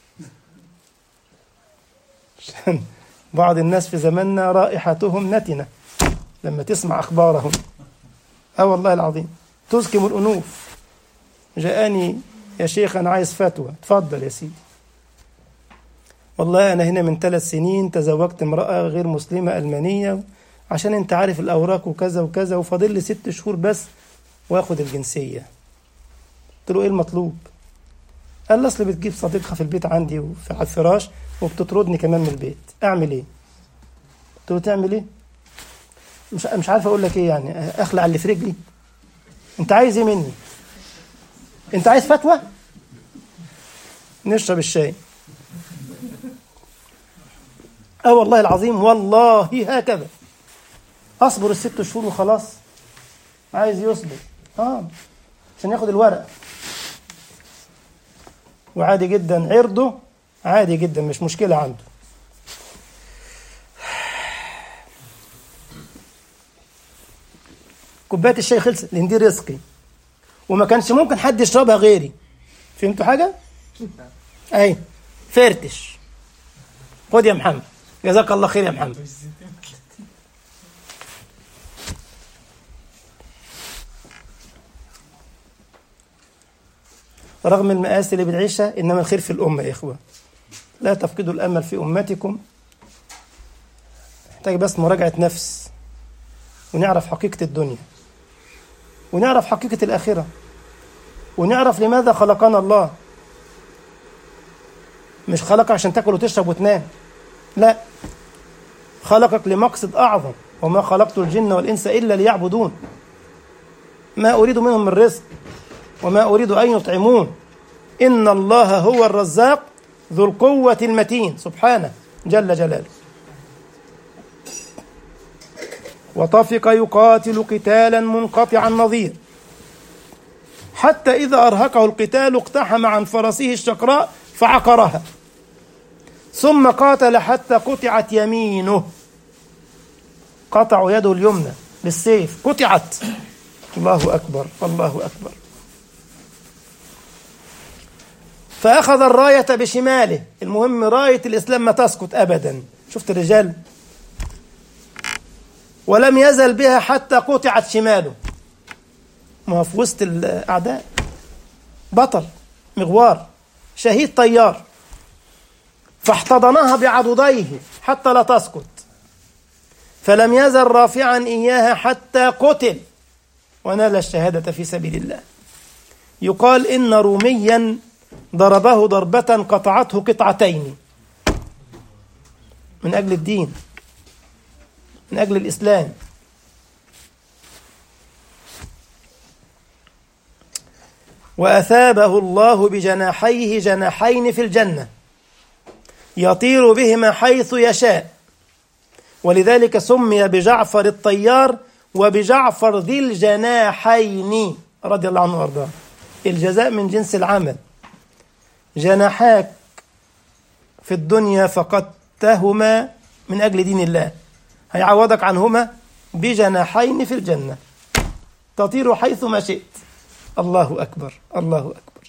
عشان بعض الناس في زماننا رائحتهم نتنة لما تسمع أخبارهم اه والله العظيم تزكم الأنوف جاءني يا شيخ أنا عايز فتوى اتفضل يا سيدي والله أنا هنا من ثلاث سنين تزوجت امرأة غير مسلمة ألمانية عشان أنت عارف الأوراق وكذا وكذا وفاضل لي ست شهور بس وآخد الجنسية قلت له إيه المطلوب؟ قال لي أصل بتجيب صديقها في البيت عندي وفي على الفراش وبتطردني كمان من البيت أعمل إيه؟ قلت له تعمل إيه؟ مش مش عارف أقول لك إيه يعني أخلع اللي في رجلي؟ أنت عايز إيه مني؟ أنت عايز فتوى؟ نشرب الشاي اه والله العظيم والله هكذا اصبر الست شهور وخلاص عايز يصبر اه عشان ياخد الورق وعادي جدا عرضه عادي جدا مش مشكلة عنده كوباية الشاي خلصت لان دي رزقي وما كانش ممكن حد يشربها غيري فهمتوا حاجة؟ اي فرتش خد يا محمد جزاك الله خير يا محمد رغم المآسي اللي بنعيشها إنما الخير في الأمة يا إخوة لا تفقدوا الأمل في أمتكم محتاج بس مراجعة نفس ونعرف حقيقة الدنيا ونعرف حقيقة الآخرة ونعرف لماذا خلقنا الله مش خلقك عشان تاكل وتشرب وتنام لا خلقك لمقصد أعظم وما خلقت الجن والإنس إلا ليعبدون ما أريد منهم من رزق وما أريد أن يطعمون إن الله هو الرزاق ذو القوة المتين سبحانه جل جلاله وطفق يقاتل قتالا منقطع النظير حتى إذا أرهقه القتال اقتحم عن فرسه الشقراء فعقرها ثم قاتل حتى قطعت يمينه قطعوا يده اليمنى بالسيف قطعت الله أكبر الله أكبر فأخذ الراية بشماله المهم راية الإسلام ما تسقط أبدا شفت الرجال ولم يزل بها حتى قطعت شماله ما في وسط الأعداء بطل مغوار شهيد طيار فاحتضنها بعضديه حتى لا تسقط فلم يزل رافعا إياها حتى قتل ونال الشهادة في سبيل الله يقال إن روميا ضربه ضربة قطعته قطعتين من أجل الدين من أجل الإسلام وأثابه الله بجناحيه جناحين في الجنة يطير بهما حيث يشاء ولذلك سمي بجعفر الطيار وبجعفر ذي الجناحين رضي الله عنه وارضاه الجزاء من جنس العمل جناحاك في الدنيا فقدتهما من أجل دين الله هيعوضك عنهما بجناحين في الجنة تطير حيث ما شئت الله أكبر الله أكبر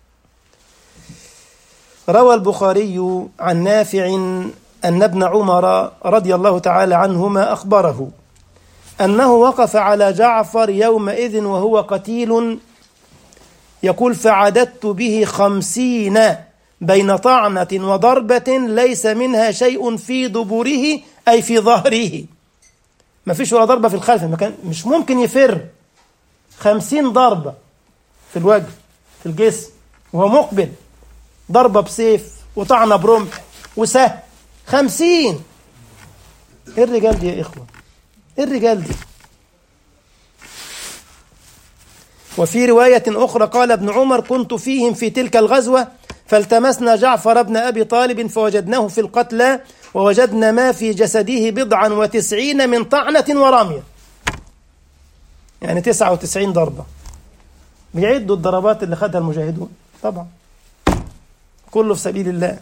روى البخاري عن نافع أن ابن عمر رضي الله تعالى عنهما أخبره أنه وقف على جعفر يومئذ وهو قتيل يقول فعددت به خمسين بين طعنة وضربة ليس منها شيء في دبره أي في ظهره ما فيش ولا ضربة في الخلف مش ممكن يفر خمسين ضربة في الوجه في الجسم وهو مقبل ضربة بسيف وطعنة برمح وسهم خمسين ايه الرجال دي يا إخوة ايه الرجال دي وفي رواية أخرى قال ابن عمر كنت فيهم في تلك الغزوة فالتمسنا جعفر بن أبي طالب فوجدناه في القتلى ووجدنا ما في جسده بضعا وتسعين من طعنة ورمية يعني تسعة وتسعين ضربة بيعدوا الضربات اللي خدها المجاهدون طبعا كله في سبيل الله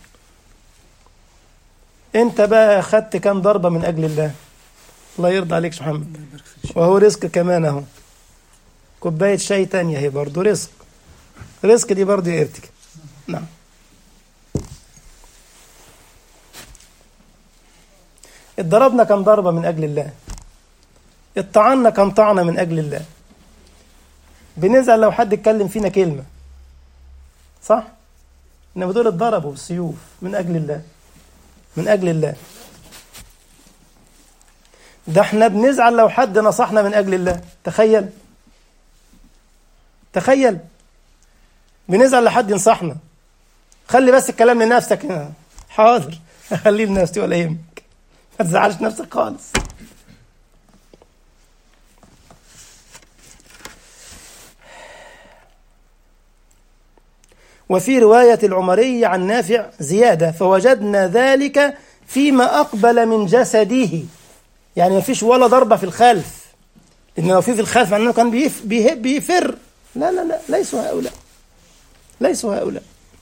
انت بقى خدت كام ضربة من أجل الله الله يرضى عليك محمد وهو رزق كمان اهو كوباية شاي تانية هي برضه رزق رزق دي برضه يرتك نعم اتضربنا كم ضربة من أجل الله اتطعنا كم طعنة من أجل الله بنزعل لو حد اتكلم فينا كلمة صح؟ إنما دول اتضربوا بالسيوف من أجل الله من أجل الله ده احنا بنزعل لو حد نصحنا من أجل الله تخيل تخيل بنزعل لحد ينصحنا خلي بس الكلام لنفسك حاضر خليه لنفسي ولا يهمك ما تزعلش نفسك خالص وفي رواية العمري عن نافع زيادة فوجدنا ذلك فيما أقبل من جسده يعني ما فيش ولا ضربة في الخلف لأن لو في في الخلف معناه كان بيف بيفر لا لا لا ليسوا هؤلاء ليسوا هؤلاء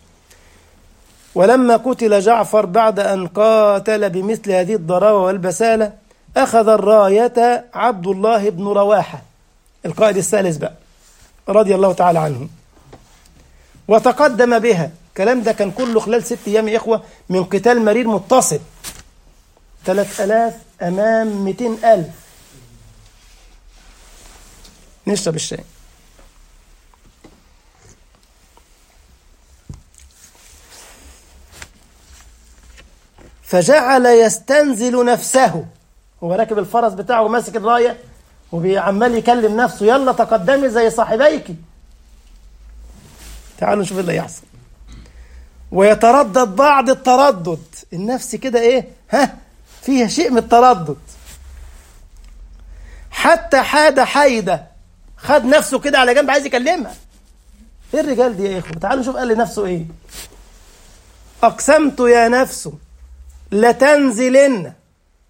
ولما قتل جعفر بعد أن قاتل بمثل هذه الضراوة والبسالة أخذ الراية عبد الله بن رواحة القائد الثالث بقى رضي الله تعالى عنه وتقدم بها الكلام ده كان كله خلال ست أيام يا إخوة من قتال مرير متصل ثلاث ألاف أمام مئتين ألف نشرب الشاي فجعل يستنزل نفسه هو راكب الفرس بتاعه وماسك الرايه وعمال يكلم نفسه يلا تقدمي زي صاحبيك تعالوا نشوف اللي يحصل ويتردد بعض التردد النفس كده ايه ها فيها شيء من التردد حتى حاد حيدة خد نفسه كده على جنب عايز يكلمها ايه الرجال دي يا اخوة تعالوا نشوف قال لنفسه ايه أقسمت يا نفس لتنزلن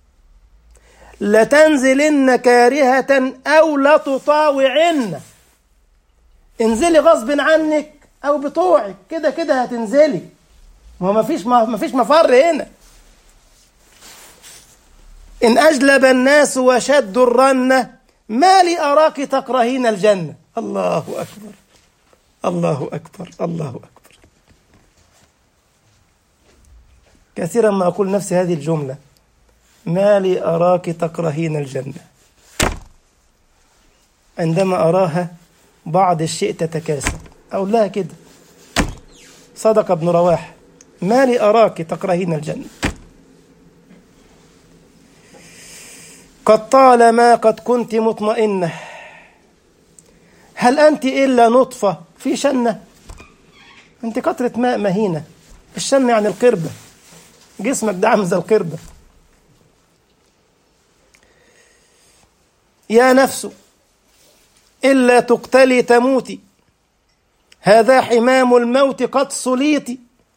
لتنزلن كارهة أو لتطاوعن انزلي غصب عنك أو بطوعك كده كده هتنزلي ما ما فيش ما فيش مفر هنا إن أجلب الناس وشدوا الرنة ما لي أراك تكرهين الجنة الله أكبر الله أكبر الله أكبر كثيرا ما أقول نفسي هذه الجملة ما لي أراك تكرهين الجنة عندما أراها بعض الشيء تتكاسل أقول لها كده صدق ابن رواح ما لي أراك تكرهين الجنة قد طالما قد كنت مطمئنة هل أنت إلا نطفة في شنة أنت قطرة ماء مهينة الشنة يعني القربة جسمك ده عامل زي القربة يا نفس إلا تقتلي تموتي هذا حمام الموت قد صليت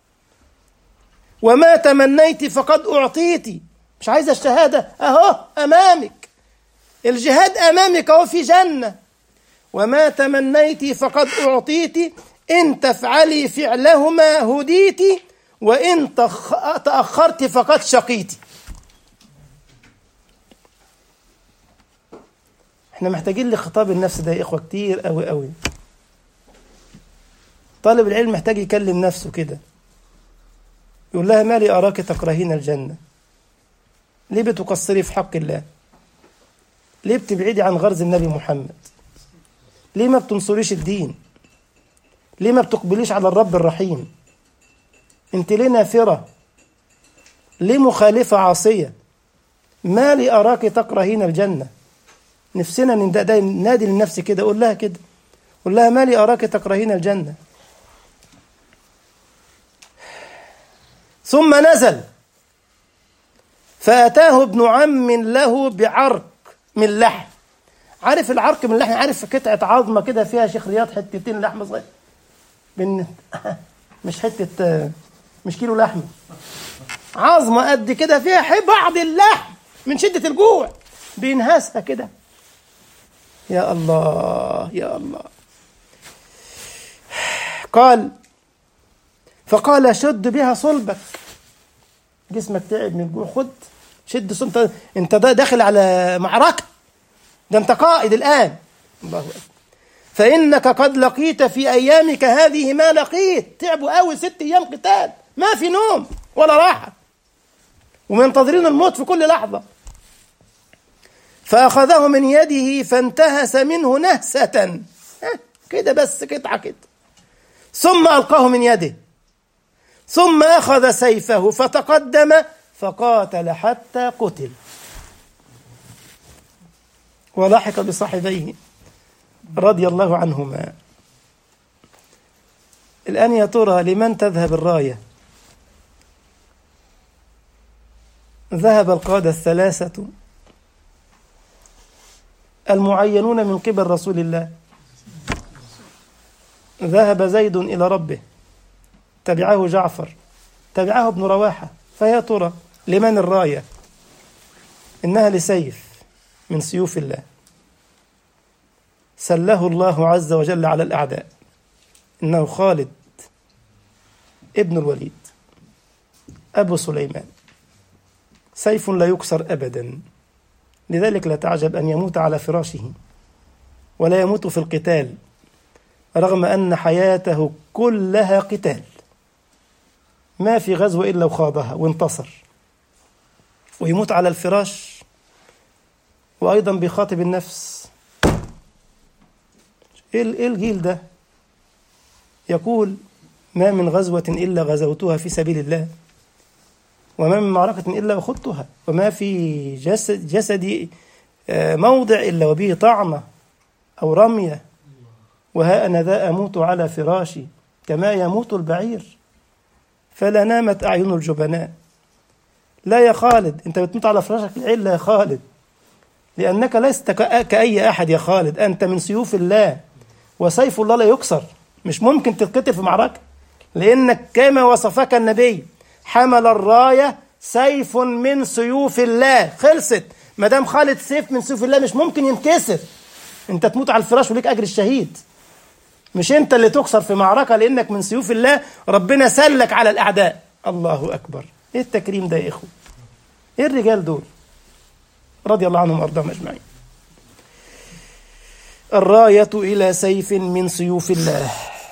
وما تمنيت فقد أعطيت مش عايزة الشهادة أهو أمامك الجهاد أمامك أهو في جنة وما تمنيت فقد أعطيت إن تفعلي فعلهما هديت وإن تأخرت فقد شقيت احنا محتاجين لخطاب النفس ده يا إخوة كتير قوي قوي طالب العلم محتاج يكلم نفسه كده يقول لها ما لي أراك تكرهين الجنة ليه بتقصري في حق الله ليه بتبعدي عن غرز النبي محمد ليه ما بتنصريش الدين ليه ما بتقبليش على الرب الرحيم انت ليه نافرة ليه مخالفة عاصية ما لي أراك تكرهين الجنة نفسنا نادي للنفس كده قول لها كده قول لها ما لي أراك تكرهين الجنة ثم نزل فأتاه ابن عم له بعرق من لحم عارف العرق من اللحم عارف قطعة عظمة كده فيها شيخ رياض حتتين لحم صغير بن مش حتة مش كيلو لحم عظمة قد كده فيها بعض اللحم من شدة الجوع بينهسها كده يا الله يا الله قال فقال شد بها صلبك جسمك تعب من الجوع خد شد صلب انت ده داخل على معركة ده انت قائد الآن الله أكبر فإنك قد لقيت في أيامك هذه ما لقيت تعبوا قوي ست أيام قتال ما في نوم ولا راحة ومنتظرين الموت في كل لحظة فأخذه من يده فانتهس منه نهسة كده بس قطعة كده ثم ألقاه من يده ثم أخذ سيفه فتقدم فقاتل حتى قتل ولحق بصاحبيه رضي الله عنهما الآن يا ترى لمن تذهب الراية ذهب القادة الثلاثة المعينون من قبل رسول الله ذهب زيد إلى ربه تبعه جعفر تبعه ابن رواحة فيا ترى لمن الراية إنها لسيف من سيوف الله سله الله عز وجل على الأعداء إنه خالد ابن الوليد أبو سليمان سيف لا يكسر أبدا لذلك لا تعجب أن يموت على فراشه ولا يموت في القتال رغم أن حياته كلها قتال ما في غزوة إلا وخاضها وانتصر ويموت على الفراش وأيضا بيخاطب النفس إيه الجيل ده يقول ما من غزوة إلا غزوتها في سبيل الله وما من معركة إلا أخذتها وما في جسد جسدي موضع إلا وبه طعنة أو رمية وها أنا ذا أموت على فراشي كما يموت البعير فلا نامت أعين الجبناء لا يا خالد أنت بتموت على فراشك العلة يا خالد لأنك لست كأي أحد يا خالد أنت من سيوف الله وسيف الله لا يكسر مش ممكن تتقتل في معركة لأنك كما وصفك النبي حمل الراية سيف من سيوف الله خلصت ما دام خالد سيف من سيوف الله مش ممكن ينكسر انت تموت على الفراش وليك اجر الشهيد مش انت اللي تكسر في معركه لانك من سيوف الله ربنا سلك على الاعداء الله اكبر ايه التكريم ده يا اخو ايه الرجال دول رضي الله عنهم وارضاهم اجمعين الرايه الى سيف من سيوف الله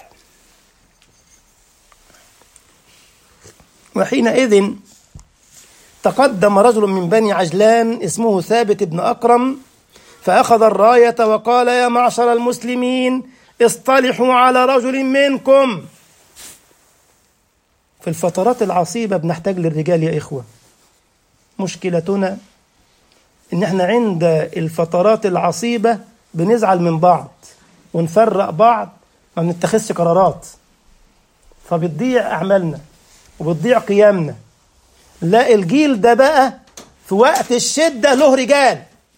وحينئذ تقدم رجل من بني عجلان اسمه ثابت بن أكرم فأخذ الراية وقال يا معشر المسلمين اصطلحوا على رجل منكم في الفترات العصيبة بنحتاج للرجال يا إخوة مشكلتنا إن احنا عند الفترات العصيبة بنزعل من بعض ونفرق بعض ما بنتخذش قرارات فبتضيع أعمالنا وبتضيع قيامنا لا الجيل ده بقى في وقت الشدة له رجال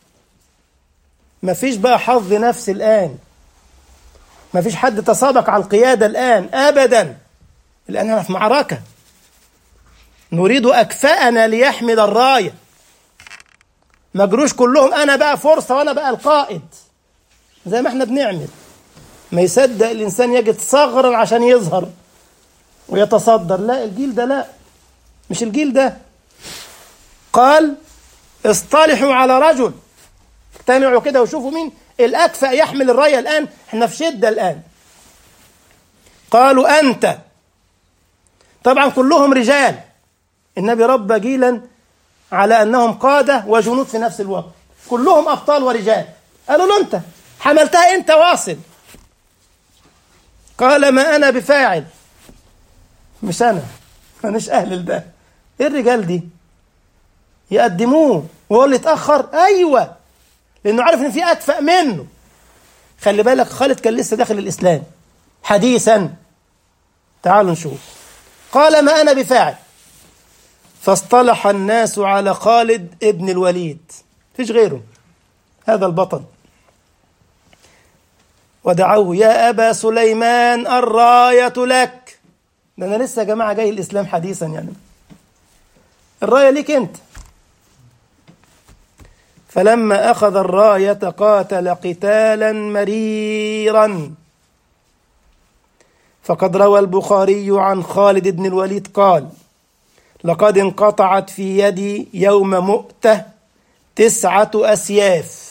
مفيش بقى حظ نفس الآن مفيش حد تسابق على القيادة الآن أبدا الآن أنا في معركة نريد أكفأنا ليحمل الراية مجروش كلهم أنا بقى فرصة وأنا بقى القائد زي ما احنا بنعمل ما يصدق الإنسان يجد ثغرا عشان يظهر ويتصدر لا الجيل ده لا مش الجيل ده قال اصطلحوا على رجل اجتمعوا كده وشوفوا مين الأكفأ يحمل الراية الآن احنا في شدة الآن قالوا أنت طبعا كلهم رجال النبي ربى جيلا على أنهم قادة وجنود في نفس الوقت كلهم أبطال ورجال قالوا له أنت حملتها أنت واصل قال ما أنا بفاعل مش أنا مانيش أهل ده إيه الرجال دي يقدموه وهو اللي اتأخر أيوة لأنه عارف إن في أكفأ منه خلي بالك خالد كان لسه داخل الإسلام حديثا تعالوا نشوف قال ما أنا بفاعل فاصطلح الناس على خالد ابن الوليد فيش غيره هذا البطل ودعوه يا أبا سليمان الراية لك ده أنا لسه يا جماعة جاي الإسلام حديثا يعني الراية ليك أنت فلما أخذ الراية قاتل قتالا مريرا فقد روى البخاري عن خالد بن الوليد قال لقد انقطعت في يدي يوم مؤتة تسعة أسياف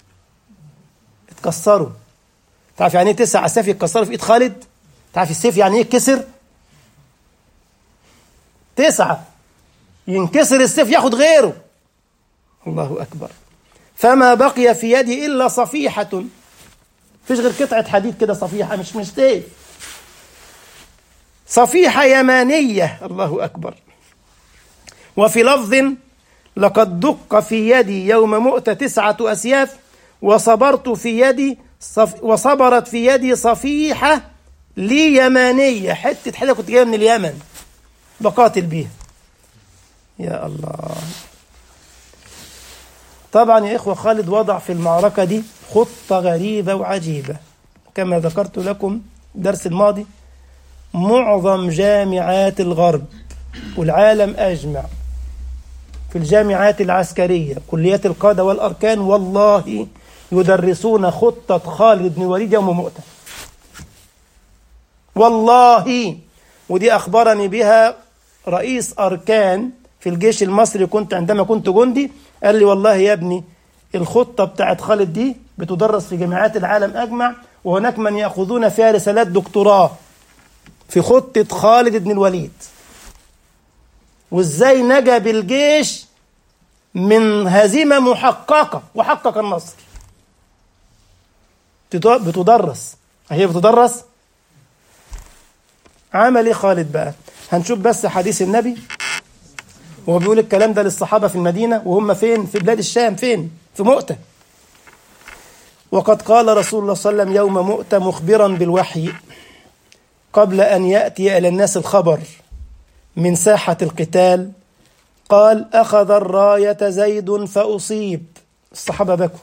اتكسروا تعرف يعني ايه تسع أسياف يتكسروا في إيد خالد تعرف السيف يعني ايه كسر تسعة ينكسر السيف ياخد غيره الله أكبر فما بقي في يدي إلا صفيحة فيش غير قطعة حديد كده صفيحة مش مش سيف صفيحة يمانية الله أكبر وفي لفظ لقد دق في يدي يوم مؤتة تسعة أسياف وصبرت في يدي صف وصبرت في يدي صفيحة لي يمانية حتة حاجة كنت جاية من اليمن بقاتل بيها يا الله طبعا يا إخوة خالد وضع في المعركة دي خطة غريبة وعجيبة كما ذكرت لكم الدرس الماضي معظم جامعات الغرب والعالم أجمع في الجامعات العسكرية كليات القادة والأركان والله يدرسون خطة خالد بن الوليد يوم مؤتة والله ودي أخبرني بها رئيس أركان في الجيش المصري كنت عندما كنت جندي قال لي والله يا ابني الخطة بتاعت خالد دي بتدرس في جامعات العالم أجمع وهناك من يأخذون فيها رسالات دكتوراه في خطة خالد بن الوليد وازاي نجا بالجيش من هزيمة محققة وحقق النصر بتدرس هي بتدرس عمل ايه خالد بقى هنشوف بس حديث النبي وهو بيقول الكلام ده للصحابة في المدينة وهم فين في بلاد الشام فين في مؤتة وقد قال رسول الله صلى الله عليه وسلم يوم مؤتة مخبرا بالوحي قبل أن يأتي إلى الناس الخبر من ساحة القتال قال أخذ الراية زيد فأصيب الصحابة بكوا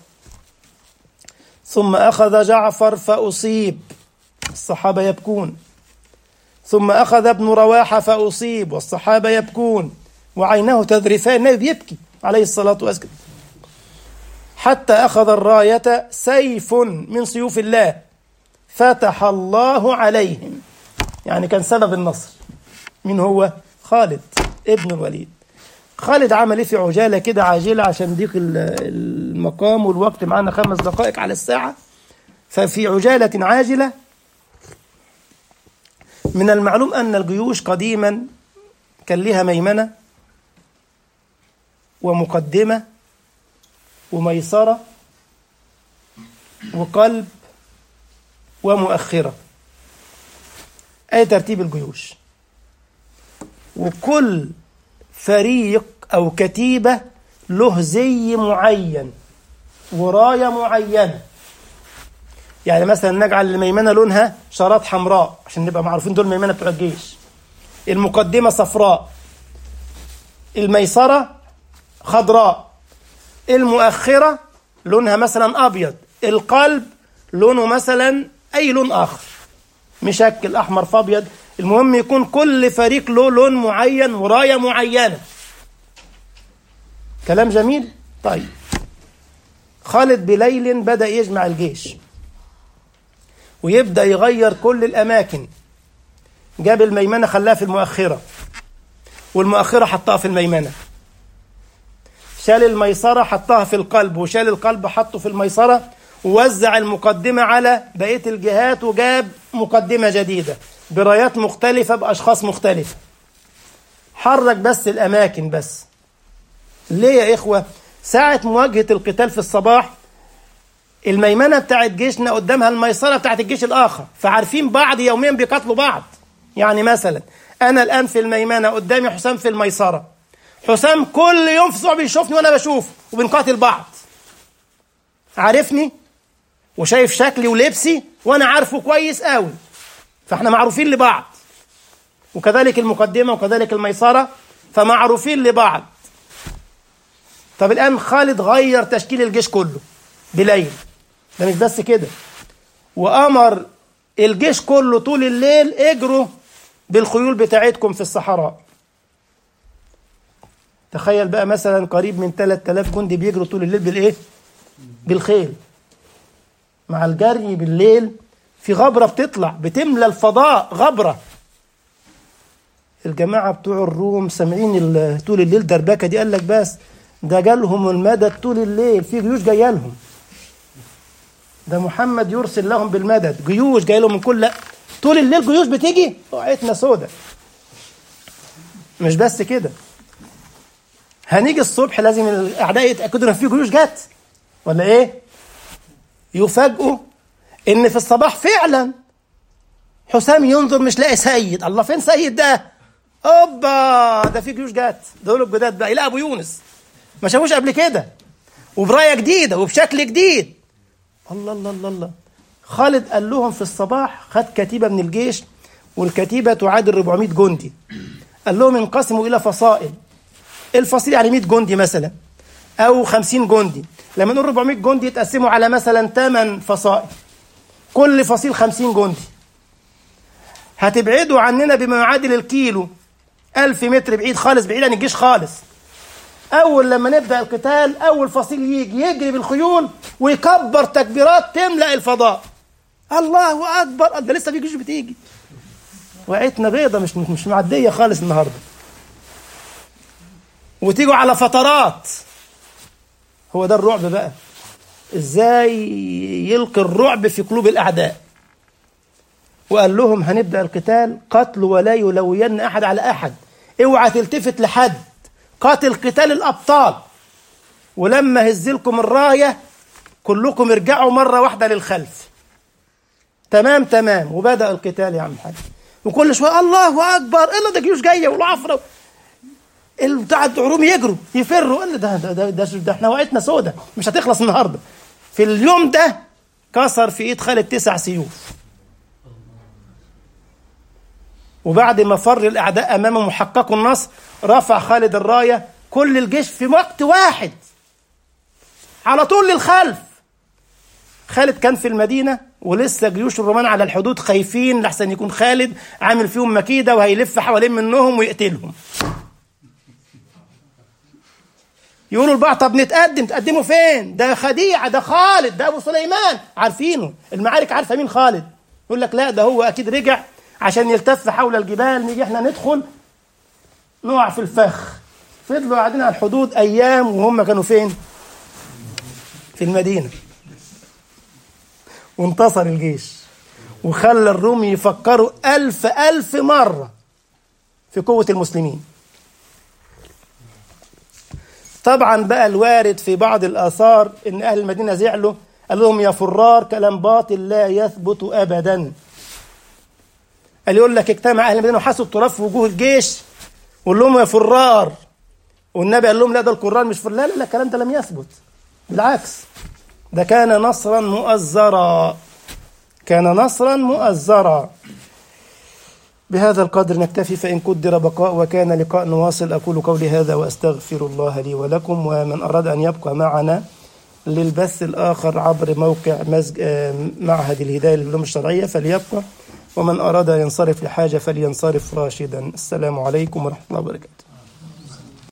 ثم أخذ جعفر فأصيب الصحابة يبكون ثم أخذ ابن رواحة فأصيب والصحابة يبكون وعينه تذرفان النبي بيبكي عليه الصلاة والسلام حتى أخذ الراية سيف من سيوف الله فتح الله عليهم يعني كان سبب النصر من هو خالد ابن الوليد خالد عمل ايه في عجالة كده عاجلة عشان ضيق المقام والوقت معانا خمس دقائق على الساعة ففي عجالة عاجلة من المعلوم أن الجيوش قديما كان لها ميمنة ومقدمة وميسرة وقلب ومؤخرة أي ترتيب الجيوش وكل فريق أو كتيبة له زي معين وراية معينة يعني مثلا نجعل الميمنة لونها شارات حمراء عشان نبقى معروفين دول الميمنة بتوع الجيش المقدمة صفراء الميسرة خضراء المؤخرة لونها مثلا أبيض القلب لونه مثلا أي لون آخر مشكل أحمر في أبيض المهم يكون كل فريق له لون معين وراية معينة كلام جميل طيب خالد بليل بدأ يجمع الجيش ويبدأ يغير كل الأماكن جاب الميمنة خلاها في المؤخرة والمؤخرة حطها في الميمنة شال الميسرة حطها في القلب وشال القلب حطه في الميسرة ووزع المقدمة على بقية الجهات وجاب مقدمة جديدة برايات مختلفة بأشخاص مختلفة حرك بس الأماكن بس ليه يا إخوة ساعة مواجهة القتال في الصباح الميمنة بتاعت جيشنا قدامها الميسرة بتاعت الجيش الآخر فعارفين بعض يوميا بيقاتلوا بعض يعني مثلا أنا الآن في الميمنة قدامي حسام في الميسرة حسام كل يوم في الصبح بيشوفني وأنا بشوفه وبنقاتل بعض عارفني وشايف شكلي ولبسي وأنا عارفه كويس قوي فاحنا معروفين لبعض وكذلك المقدمة وكذلك الميسرة فمعروفين لبعض طب الآن خالد غير تشكيل الجيش كله بليل ده مش بس كده وأمر الجيش كله طول الليل اجروا بالخيول بتاعتكم في الصحراء تخيل بقى مثلا قريب من 3000 جندي بيجروا طول الليل بالايه بالخيل مع الجري بالليل في غبرة بتطلع بتملى الفضاء غبرة الجماعة بتوع الروم سامعين طول الليل دربكة دي قال لك بس ده جالهم المدد طول الليل في جيوش جايه لهم ده محمد يرسل لهم بالمدد جيوش جايه لهم من كل طول الليل جيوش بتيجي وقعتنا سودة مش بس كده هنيجي الصبح لازم الاعداء يتاكدوا ان في جيوش جت ولا ايه يفاجئوا ان في الصباح فعلا حسام ينظر مش لاقي سيد الله فين سيد ده اوبا ده في جيوش جت دول الجداد بقى يلاقي ابو يونس ما شافوش قبل كده وبرايه جديده وبشكل جديد الله الله الله الله خالد قال لهم في الصباح خد كتيبه من الجيش والكتيبه تعادل 400 جندي قال لهم انقسموا الى فصائل الفصيل يعني 100 جندي مثلا او 50 جندي لما نقول 400 جندي يتقسموا على مثلا 8 فصائل كل فصيل 50 جندي هتبعدوا عننا بما يعادل الكيلو 1000 متر بعيد خالص بعيد عن الجيش خالص اول لما نبدا القتال اول فصيل يجي يجري بالخيول ويكبر تكبيرات تملا الفضاء الله اكبر ده لسه في جيوش بتيجي وقعتنا بيضه مش مش معديه خالص النهارده وتيجوا على فترات هو ده الرعب بقى ازاي يلقي الرعب في قلوب الاعداء وقال لهم هنبدا القتال قتل ولا يلوين احد على احد اوعى تلتفت لحد قاتل قتال الابطال ولما هزلكم الرايه كلكم ارجعوا مره واحده للخلف تمام تمام وبدا القتال يا عم الحاج وكل شويه الله اكبر الا ده جيوش جايه والعفره بتاع العروم يجروا يفروا قال ده ده, ده, ده, ده احنا وقعتنا سودة مش هتخلص النهارده في اليوم ده كسر في ايد خالد تسع سيوف وبعد ما فر الاعداء امامه وحققوا النصر رفع خالد الرايه كل الجيش في وقت واحد على طول للخلف خالد كان في المدينه ولسه جيوش الرومان على الحدود خايفين لحسن يكون خالد عامل فيهم مكيده وهيلف حوالين منهم ويقتلهم يقولوا لبعض طب نتقدم تقدموا فين ده خديعه ده خالد ده ابو سليمان عارفينه المعارك عارفه مين خالد يقول لك لا ده هو اكيد رجع عشان يلتف حول الجبال نيجي احنا ندخل نقع في الفخ فضلوا قاعدين على الحدود ايام وهم كانوا فين في المدينه وانتصر الجيش وخلى الروم يفكروا ألف ألف مرة في قوة المسلمين طبعا بقى الوارد في بعض الآثار إن أهل المدينة زعلوا قال لهم يا فرار كلام باطل لا يثبت أبدا قال يقول لك اجتمع أهل المدينة وحسوا التراب في وجوه الجيش وقال لهم يا فرار والنبي قال لهم لا ده القرآن مش فر لا لا لا الكلام ده لم يثبت بالعكس ده كان نصرا مؤزرا كان نصرا مؤزرا بهذا القدر نكتفي فإن قدر بقاء وكان لقاء نواصل أقول قولي هذا وأستغفر الله لي ولكم ومن أراد أن يبقى معنا للبث الآخر عبر موقع مزج... معهد الهداية للعلوم الشرعية فليبقى ومن أراد أن ينصرف لحاجة فلينصرف راشدا السلام عليكم ورحمة الله وبركاته